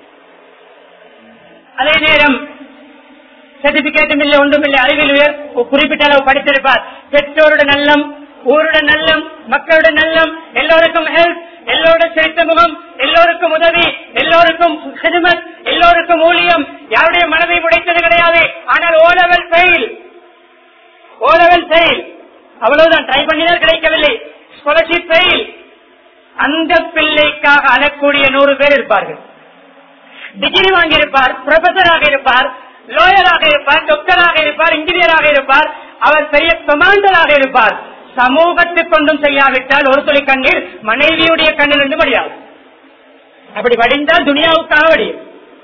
Speaker 1: அதே நேரம் சர்டிபிகேட்டும் இல்லை ஒன்றும் இல்லை அறிவில் உயர் குறிப்பிட்ட அளவு படித்திருப்பார் பெற்றோருடைய நல்லம் ஊருடைய நல்லம் மக்களுடைய நல்லம் எல்லோருக்கும் ஹெல்ப் எல்லோருடைய சிரித்த முகம் எல்லோருக்கும் உதவி எல்லோருக்கும் சிறுமத் எல்லோருக்கும் ஊழியம் யாருடைய மனதை உடைத்தது கிடையாது ஆனால் O level fail O level fail அவ்வளவுதான் ட்ரை பண்ணினால் கிடைக்கவில்லை ஸ்காலர்ஷிப் ஃபெயில் அந்த பிள்ளைக்காக அழக்கூடிய நூறு பேர் இருப்பார்கள் டிகிரி வாங்கியிருப்பார் ப்ரொஃபசராக இருப்பார் லோயராக இருப்பார் டாக்டராக இருப்பார் இன்ஜினியராக இருப்பார் அவர் பெரிய கமாண்டராக இருப்பார் சமூகத்துக்கு கொண்டும் செய்யாவிட்டால் ஒரு துளி கண்ணீர் மனைவியுடைய கண்ணிலிருந்து வடியாது அப்படி வடிந்தால் துனியாவுக்காக வடியும்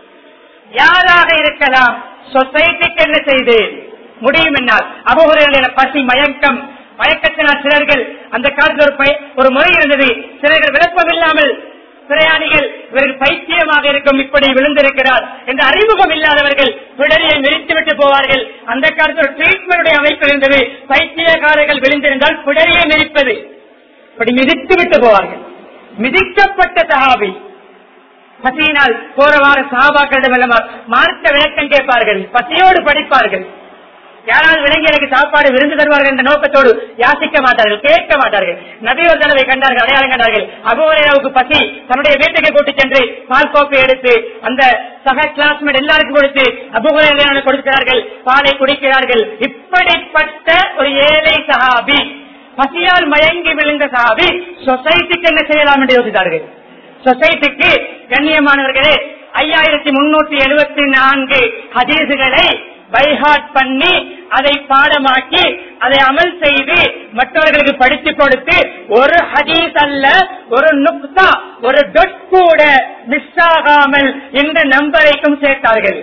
Speaker 1: யாராக இருக்கலாம் சொசைட்டிக்கு என்ன செய்து முடியும் என்னால் அபகுரையான பசி மயக்கம் மயக்கத்தினால் சிலர்கள் அந்த காலத்தில் ஒரு பய- ஒரு முறை இருந்தது சிலர்கள் விளப்பம் இல்லாமல் பிரயாணிகள் இவர்கள் பைத்தியமாக இருக்கும் இப்படி விழுந்திருக்கிறார் என்ற அறிமுகம் இல்லாதவர்கள் பிடரியை மிதித்துவிட்டு போவார்கள் அந்த காலத்தில் ஒரு ட்ரீட்மெண்ட் அமைப்பு இருந்தது பைத்தியக்காரர்கள் விழுந்திருந்தால் பிடரியை மிதிப்பது இப்படி மிதித்து விட்டு போவார்கள் மிதிக்கப்பட்ட சஹாபி பசியினால் போற வார சஹாபாக்களிடம் எல்லாம் மார்க்க விளக்கம் கேட்பார்கள் பசியோடு படிப்பார்கள் யாராவது விளங்கி எனக்கு சாப்பாடு விருந்து தருவார்கள் என்ற நோக்கத்தோடு யாசிக்க மாட்டார்கள் கேட்க மாட்டார்கள் நபி ஒரு தடவை கண்டார்கள் அடையாளம் கண்டார்கள் அபுவரையாவுக்கு பசி தன்னுடைய வீட்டுக்கு கூட்டிச் சென்று பால் கோப்பை எடுத்து அந்த சக கிளாஸ்மேட் எல்லாருக்கும் கொடுத்து அபுவரையான கொடுக்கிறார்கள் பாலை குடிக்கிறார்கள் இப்படிப்பட்ட ஒரு ஏழை சஹாபி பசியால் மயங்கி விழுந்த சஹாபி சொசைட்டிக்கு என்ன செய்யலாம் என்று யோசித்தார்கள் சொசைட்டிக்கு கண்ணியமானவர்களே ஐயாயிரத்தி முன்னூத்தி எழுபத்தி நான்கு ஹதீசுகளை பைஹாட் பண்ணி அதை பாடமாக்கி அதை அமல் செய்து மற்றவர்களுக்கு படித்துக் கொடுத்து ஒரு ஹதீஸ் அல்ல ஒரு நுக்தா ஒரு டொட் கூட மிஸ் ஆகாமல் இந்த நம்பரைக்கும் சேர்த்தார்கள்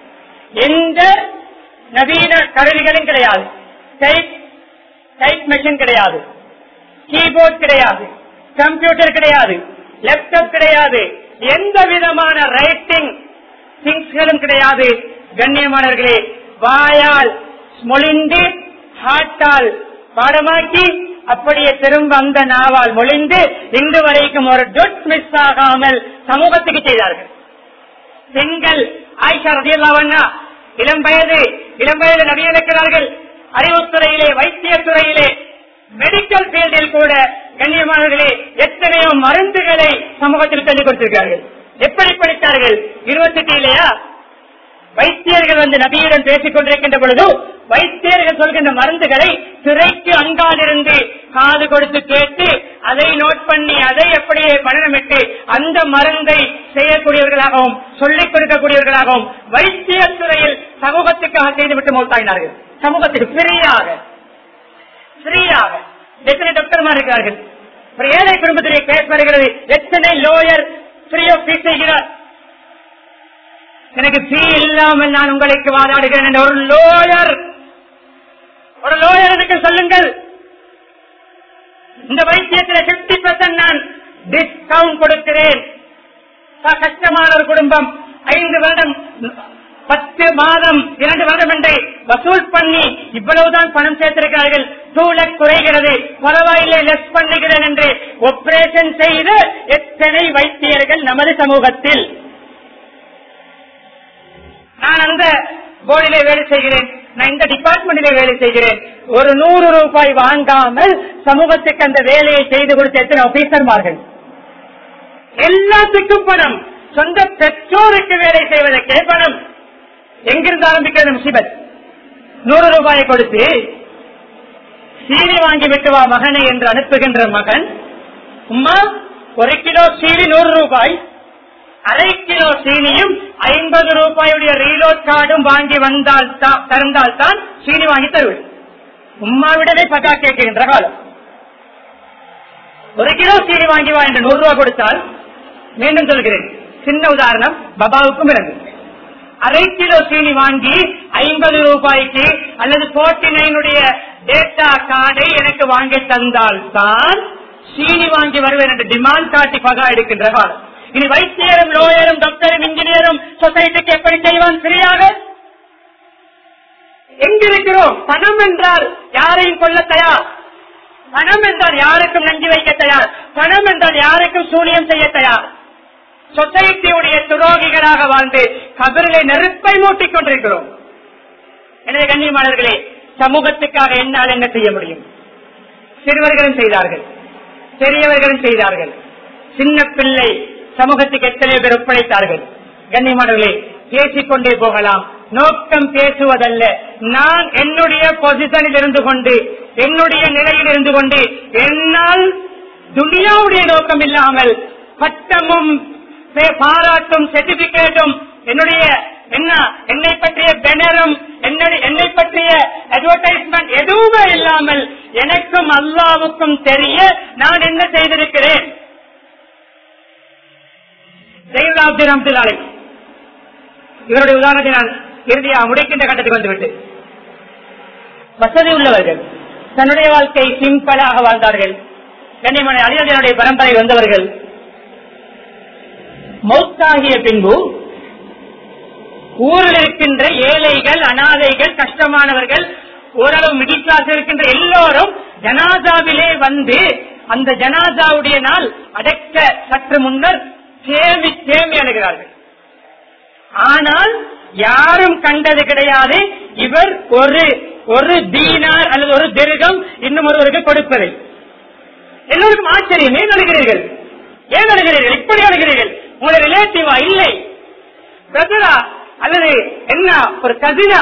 Speaker 1: எந்த நவீன கருவிகளும் கிடையாது டைப் டைப் மெஷின் கிடையாது கீபோர்ட் கிடையாது கம்ப்யூட்டர் கிடையாது லேப்டாப் கிடையாது எந்த விதமான ரைட்டிங் திங்ஸ்களும் கிடையாது கண்ணியமானவர்களே வாயால் மொழிந்து ஹார்ட்டால் பாடமாக்கி அப்படியே திரும்ப அந்த நாவால் மொழிந்து இன்று வரைக்கும் ஒரு டொட் மிஸ் ஆகாமல் சமூகத்துக்கு செய்தார்கள் பெண்கள் ஆயிஷா ரதியல்லாவண்ணா இளம் வயது இளம் வயது நபியளிக்கிறார்கள் அறிவுத்துறையிலே வைத்தியத்துறையிலே மெடிக்கல் ஃபீல்டில் கூட கண்ணியமானவர்களே எத்தனையோ மருந்துகளை சமூகத்தில் சொல்லிக் கொடுத்திருக்கிறார்கள் எப்படி படித்தார்கள் யூனிவர்சிட்டியிலேயா வைத்தியர்கள் வந்து நபியிடம் பேசிக் கொண்டிருக்கின்ற பொழுது வைத்தியர்கள் சொல்கின்ற மருந்துகளை திரைக்கு அங்காலிருந்து காது கொடுத்து கேட்டு அதை நோட் பண்ணி அதை அப்படியே மனநமிட்டு அந்த மருந்தை செய்யக்கூடியவர்களாகவும் சொல்லிக் கொடுக்கக்கூடியவர்களாகவும் வைத்தியத்துறையில் சமூகத்துக்காக செய்துவிட்டு மௌத்தாயினார்கள் சமூகத்துக்கு ஃப்ரீயாக ஃப்ரீயாக எத்தனை டாக்டர்மார் இருக்கிறார்கள் ஒரு ஏழை குடும்பத்திலே கேஸ் வருகிறது எத்தனை லோயர் ஃப்ரீ ஆஃப் ஃபீஸ் செய்கிறார் எனக்கு ஃபீ இல்லாமல் நான் உங்களுக்கு வாதாடுகிறேன் என்ற ஒரு லோயர் ஒரு லோயர் எனக்கு சொல்லுங்கள் இந்த வைத்தியத்தில் பிப்டி பர்சன்ட் நான் டிஸ்கவுண்ட் கொடுக்கிறேன் ச- கஷ்டமான ஒரு குடும்பம் ஐந்து வருடம் பத்து மாதம் இரண்டு வருடம் என்று வசூல் பண்ணி இவ்வளவுதான் பணம் சேர்த்திருக்கிறார்கள் டூ லேக் குறைகிறது பரவாயில்லை லெஸ் பண்ணுகிறேன் என்று ஆபரேஷன் செய்த எத்தனை வைத்தியர்கள் நமது சமூகத்தில் நான் அந்த போர்டிலே வேலை செய்கிறேன் நான் இந்த டிபார்ட்மெண்டிலே வேலை செய்கிறேன் ஒரு நூறு ரூபாய் வாங்காமல் சமூகத்துக்கு அந்த வேலையை செய்து கொடுத்த எத்தனை ஆபீசர்மார்கள் எல்லாத்துக்கும் பணம் சொந்த பெற்றோருக்கு வேலை செய்வதற்கே பணம் எங்கிருந்து ஆரம்பிக்கிறது முசிபத் நூறு ரூபாயை கொடுத்து சீனி வாங்கி விட்டு வா மகனை என்று அனுப்புகின்ற மகன் உம்மா ஒரு கிலோ சீனி நூறு ரூபாய் அரை கிலோ சீனியும் ஐம்பது ரூபாயுடைய ரீலோட் கார்டும் வாங்கி வந்தால் தான் தந்தால் தான் சீனி வாங்கி தருவேன் உம்மாவிடமே பட்டா கேட்கின்ற காலம் ஒரு கிலோ சீனி வாங்கி வா என்று நூறு ரூபாய் கொடுத்தால் மீண்டும் சொல்கிறேன் சின்ன உதாரணம் பபாவுக்கும் இறங்கு அரை கிலோ சீனி வாங்கி ஐம்பது ரூபாய்க்கு அல்லது போர்ட்டி நைனுடைய டேட்டா கார்டை எனக்கு வாங்கி தந்தால் தான் சீனி வாங்கி வருவேன் என்று டிமாண்ட் காட்டி பகா எடுக்கின்ற காலம் இனி வைத்தியரும் லோயரும் டாக்டரும் இன்ஜினியரும் சொசைட்டிக்கு எப்படி செய்வான் ஃப்ரீயாக எங்கிருக்கிறோம் பணம் என்றால் யாரையும் கொல்ல தயார் பணம் என்றால் யாருக்கும் நஞ்சு வைக்க தயார் பணம் என்றால் யாருக்கும் சூனியம் செய்ய தயார் சொசைட்டியுடைய துரோகிகளாக வாழ்ந்து கபரிலே நெருப்பை மூட்டிக் கொண்டிருக்கிறோம் எனவே கண்ணியமானவர்களே சமூகத்துக்காக என்னால் என்ன செய்ய முடியும் சிறுவர்களும் செய்தார்கள் பெரியவர்களும் செய்தார்கள் சின்ன பிள்ளை சமூகத்துக்கு எத்தனை பேர் ஒப்படைத்தார்கள் கண்ணியமானவர்களே பேசிக்கொண்டே போகலாம் நோக்கம் பேசுவதல்ல நான் என்னுடைய பொசிஷனில் இருந்து கொண்டு என்னுடைய நிலையில் இருந்து கொண்டு என்னால் துனியாவுடைய நோக்கம் இல்லாமல் பட்டமும் பே- பாராட்டும் சர்டிபிகேட்டும் என்னுடைய என்ன என்னை பற்றிய பேனரும் என்னுடைய என்னை பற்றிய அட்வர்டைஸ்மெண்ட் எதுவுமே இல்லாமல் எனக்கும் அல்லாவுக்கும் தெரிய நான் என்ன செய்திருக்கிறேன் ஜெயலலிதா அப்துல்லாலை இவருடைய உதாரணத்தை நான் இறுதியாக முடிக்கின்ற கட்டத்துக்கு வந்துவிட்டு வசதி உள்ளவர்கள் தன்னுடைய வாழ்க்கை சிம்பிளாக வாழ்ந்தார்கள் கண்ணியமான அலிதனுடைய பரம்பரை வந்தவர்கள் மௌத்தாகிய பின்பு ஊரில் இருக்கின்ற ஏழைகள் அனாதைகள் கஷ்டமானவர்கள் ஓரளவு மிடில் கிளாஸ் இருக்கின்ற எல்லோரும் ஜனாதாவிலே வந்து அந்த ஜனாதாவுடைய நாள் அடக்க சற்று முன்னர் தேவி தேவி அணுகிறார்கள் ஆனால் யாரும் கண்டது கிடையாது இவர் ஒரு ஒரு தீனார் அல்லது ஒரு திருகம் இன்னும் ஒருவருக்கு கொடுப்பதை எல்லோருக்கும் ஆச்சரியம் ஏன் அழுகிறீர்கள் ஏன் அழுகிறீர்கள் இப்படி அழுகிறீர்கள் உங்களுடைய ரிலேட்டிவா இல்லை பிரதரா அல்லது என்ன ஒரு கசினா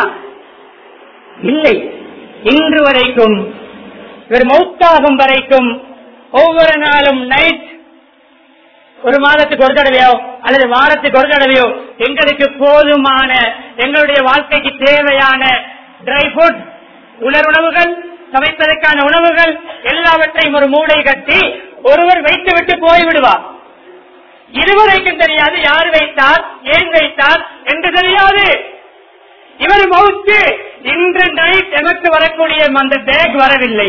Speaker 1: இல்லை இன்று வரைக்கும் இவர் மௌத்தாகும் வரைக்கும் ஒவ்வொரு நாளும் நைட் ஒரு மாதத்துக்கு ஒரு தடவையோ அல்லது வாரத்துக்கு ஒரு தடவையோ எங்களுக்கு போதுமான எங்களுடைய வாழ்க்கைக்கு தேவையான ட்ரை ஃபுட் உலர் உணவுகள் சமைப்பதற்கான உணவுகள் எல்லாவற்றையும் ஒரு மூளை கட்டி ஒருவர் வைத்துவிட்டு போய்விடுவார் இருவரைக்கும் தெரியாது யார் வைத்தார் ஏன் வைத்தார் என்று தெரியாது இவர் மவுத்து இன்று நைட் எமக்கு வரக்கூடிய அந்த பேக் வரவில்லை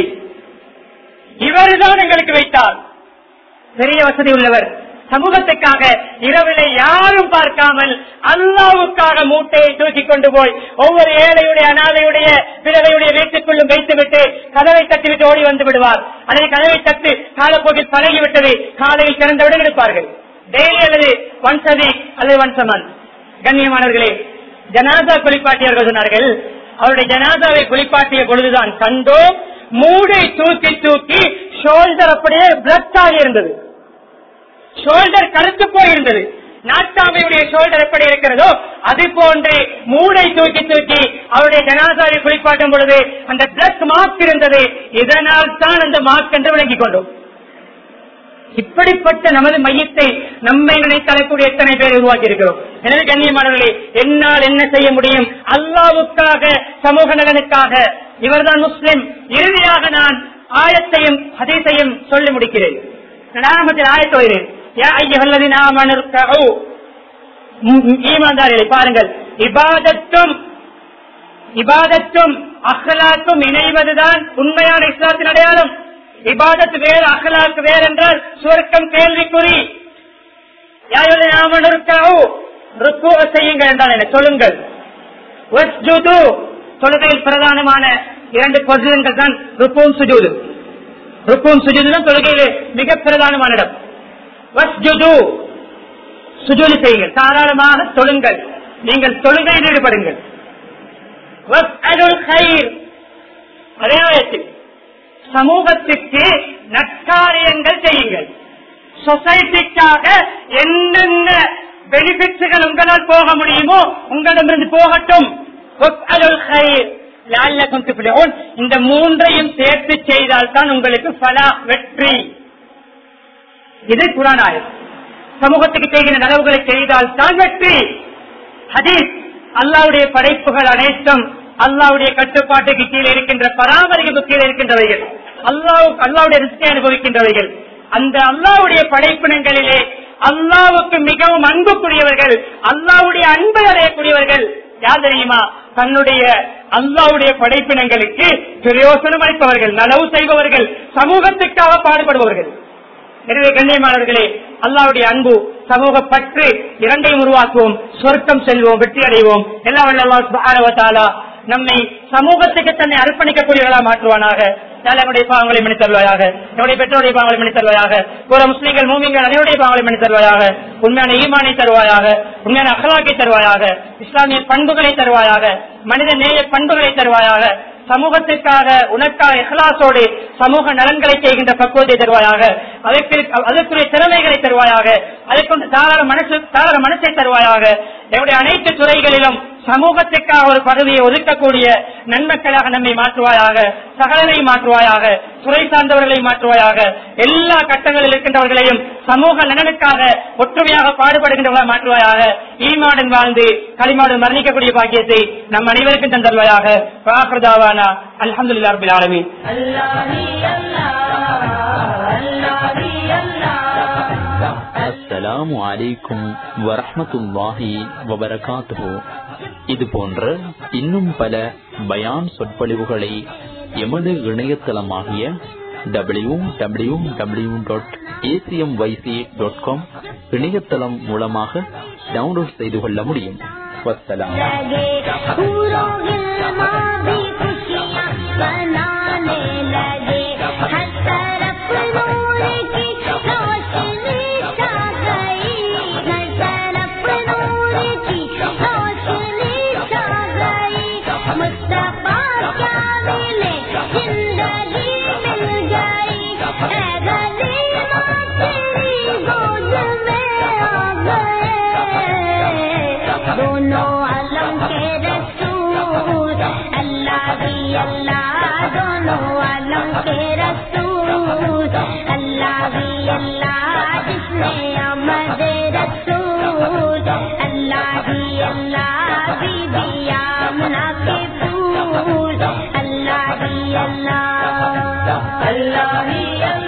Speaker 1: இவர்தான் எங்களுக்கு வைத்தார் பெரிய வசதி உள்ளவர் சமூகத்துக்காக இரவிலே யாரும் பார்க்காமல் அல்லாவுக்காக மூட்டையை தூக்கி கொண்டு போய் ஒவ்வொரு ஏழையுடைய அனாதையுடைய விதவையுடைய வீட்டுக்குள்ளும் வைத்துவிட்டு கதவை தட்டிவிட்டு ஓடி வந்து விடுவார் அல்லது கதவை தட்டு காலப்போக்கில் பழகிவிட்டது காலையில் திறந்தவுடன் எடுப்பார்கள் டெய்லி அல்லது ஒன்சதி அல்லது ஒன்சமன் கண்ணியமானவர்களே ஜனாதா குளிப்பாட்டியவர்கள் சொன்னார்கள் அவருடைய ஜனாதாவை குளிப்பாட்டிய பொழுதுதான் கண்டோம் மூடை தூக்கி தூக்கி ஷோல்டர் அப்படியே பிளட் ஆகி இருந்தது ஷோல்டர் கருத்து போயிருந்தது நாட்டாமையுடைய ஷோல்டர் எப்படி இருக்கிறதோ அது போன்று மூளை தூக்கி தூக்கி அவருடைய ஜனாதாவை குளிப்பாட்டும் பொழுது அந்த பிளஸ் மார்க் இருந்தது இதனால் தான் அந்த மார்க் என்று விளங்கிக் கொண்டோம் இப்படிப்பட்ட நமது மையத்தை நம்மை நினைத்தளக்கூடிய எத்தனை பேர் உருவாக்கி இருக்கிறோம் எனவே கண்ணியமானவர்களே என்னால் என்ன செய்ய முடியும் அல்லாவுக்காக சமூக நலனுக்காக இவர்தான் முஸ்லிம் இறுதியாக நான் ஆயத்தையும் ஹதீஸையும் சொல்லி முடிக்கிறேன் நான் ஆரம்பத்தில் ஆயத்தை வருகிறேன் யா ஐயகல்லதின் ஆமனுர்கஉ. ம், ம், ஈமான்தாரிகளை பாருங்கள் இபாதத்தும் இபாதத்தும் அஹ்லாக்கும் இணைவதுதான் உண்மையான இஸ்லாத்தின் அடையாளம் இபாதத் வேறு அஹ்லாக்கு வேறு என்றால் சுவர்க்கம் கேள்விக்குறி யாருடைய நாமனுக்காவோ ருக்குவ செய்யுங்கள் என்றால் என்ன சொல்லுங்கள் வஸ்ஜுது தொழுகையில் பிரதானமான இரண்டு பொசிஷன்கள் தான் ருக்கும் சுஜூது ருக்கும் சுஜூது தான் தொழுகையிலே மிக பிரதானமான இடம் வஸ்ஜுது சுஜூது செய்யுங்கள் தாராளமாக தொழுங்கள் நீங்கள் தொழுகையில் ஈடுபடுங்கள் வஸ்அலுல் கைர் அதே நேரத்தில் சமூகத்துக்கு நற்காரியங்கள் செய்யுங்கள் சொசைட்டிக்காக என்னென்ன பெனிஃபிட்ஸுகள் உங்களால் போக முடியுமோ உங்களிடமிருந்து போகட்டும் வஸ்அலுல் கைர். லஅல்லகும் துஃப்லிஹூன் இந்த மூன்றையும் சேர்த்து செய்தால் தான் உங்களுக்கு ஃபலா வெற்றி இது குரான் ஆயத் சமூகத்துக்கு செய்கிற நலவுகளை செய்தால் தான் வெற்றி ஹதீஸ் அல்லாவுடைய படைப்புகள் அனைத்தும் அல்லாவுடைய கட்டுப்பாட்டுக்கு கீழே இருக்கின்ற பராமரிப்பு கீழே இருக்கின்றவைகள் அல்லாஹ் அல்லாவுடைய ரிஸ்கை அனுபவிக்கின்றவைகள் அந்த அல்லாவுடைய படைப்பினங்களிலே அல்லாவுக்கு மிகவும் அன்புக்குரியவர்கள் அல்லாவுடைய அன்பை அடையக்கூடியவர்கள் யார் தெரியுமா தன்னுடைய அல்லாவுடைய படைப்பினங்களுக்கு பிரயோசனம் அளிப்பவர்கள் நலவு செய்பவர்கள் சமூகத்துக்காக பாடுபடுபவர்கள் எனவே கண்ணியமானவர்களே அல்லாவுடைய அன்பு சமூக பற்று இரண்டையும் உருவாக்குவோம் சொர்க்கம் செல்வோம் வெற்றி அடைவோம் எல்லாம் வல்ல அல்லாஹ் சுப்ஹானஹு வ தஆலா நம்மை சமூகத்துக்கு தன்னை அர்ப்பணிக்கக்கூடியவர்களா மாற்றுவானாக யாழ் நம்முடைய பாவங்களை மன்னித் தருவாயாக நம்முடைய பெற்றோருடைய பாவங்களை மன்னித் தருவாயாக புற முஸ்லீம்கள் மூமிங்கள் அனைவருடைய பாவங்களை மன்னித் தருவாயாக உண்மையான ஈமானை தருவாயாக உண்மையான அகலாக்கை தருவாயாக இஸ்லாமிய பண்புகளை தருவாயாக மனித நேய பண்புகளை தருவாயாக சமூகத்திற்காக உனக்காக இஹ்லாசோடு சமூக நலன்களை செய்கின்ற பக்குவத்தை தருவாயாக அதற்கு அதற்குரிய திறமைகளை தருவாயாக அதற்கொண்டு தாராள மனசு தாராள மனசை தருவாயாக என்னுடைய அனைத்து துறைகளிலும் சமூகத்திற்காக ஒரு பகுதியை ஒதுக்கக்கூடிய நன்மக்களாக நம்மை மாற்றுவாயாக சகலனை மாற்றுவாயாக துறை சார்ந்தவர்களை மாற்றுவாயாக எல்லா கட்டங்களில் இருக்கின்றவர்களையும் சமூக நலனுக்காக ஒற்றுமையாக பாடுபடுகின்றவர்களாக மாற்றுவாயாக ஈமாடன் வாழ்ந்து களிமாடன் மரணிக்கக்கூடிய பாக்கியத்தை நம் அனைவருக்கும் தந்தருவாயாக வாக்குதாவானா அல்ஹம்துலில்லாஹ் ரபில் ஆலமீன்
Speaker 2: அஸ்ஸலாமு அலைக்கும் வரஹ்மத்துல்லாஹி வபரகாத்துஹு இது போன்ற இன்னும் பல பயான் சொற்பொழிவுகளை எமது இணையதளமாகிய W W W dot ACM YC dot com இணையதளம் மூலமாக டவுன்லோட் செய்து கொள்ள முடியும் வஸ்ஸலாம்
Speaker 3: लगे पूरों गिलमा भी खुशियाँ मनाने लगे हर तरफ नूर की रोशनी छा गई हर तरफ नूर की रोशनी छा गई मुस्तफा क्या मिले जिंदगी मिल गई ऐ गरीबा तेरी गोद में आ गए दोनों आलम के रसूल अल्लाह भी अल्लाह दोनों आलम के रसूल अल्लाह भी अल्लाह जिसने अमद रसूल अल्लाह भी अल्लाह बीबी आमना के फूल अल्लाह भी अल्लाह अल्लाह भी अल्लाह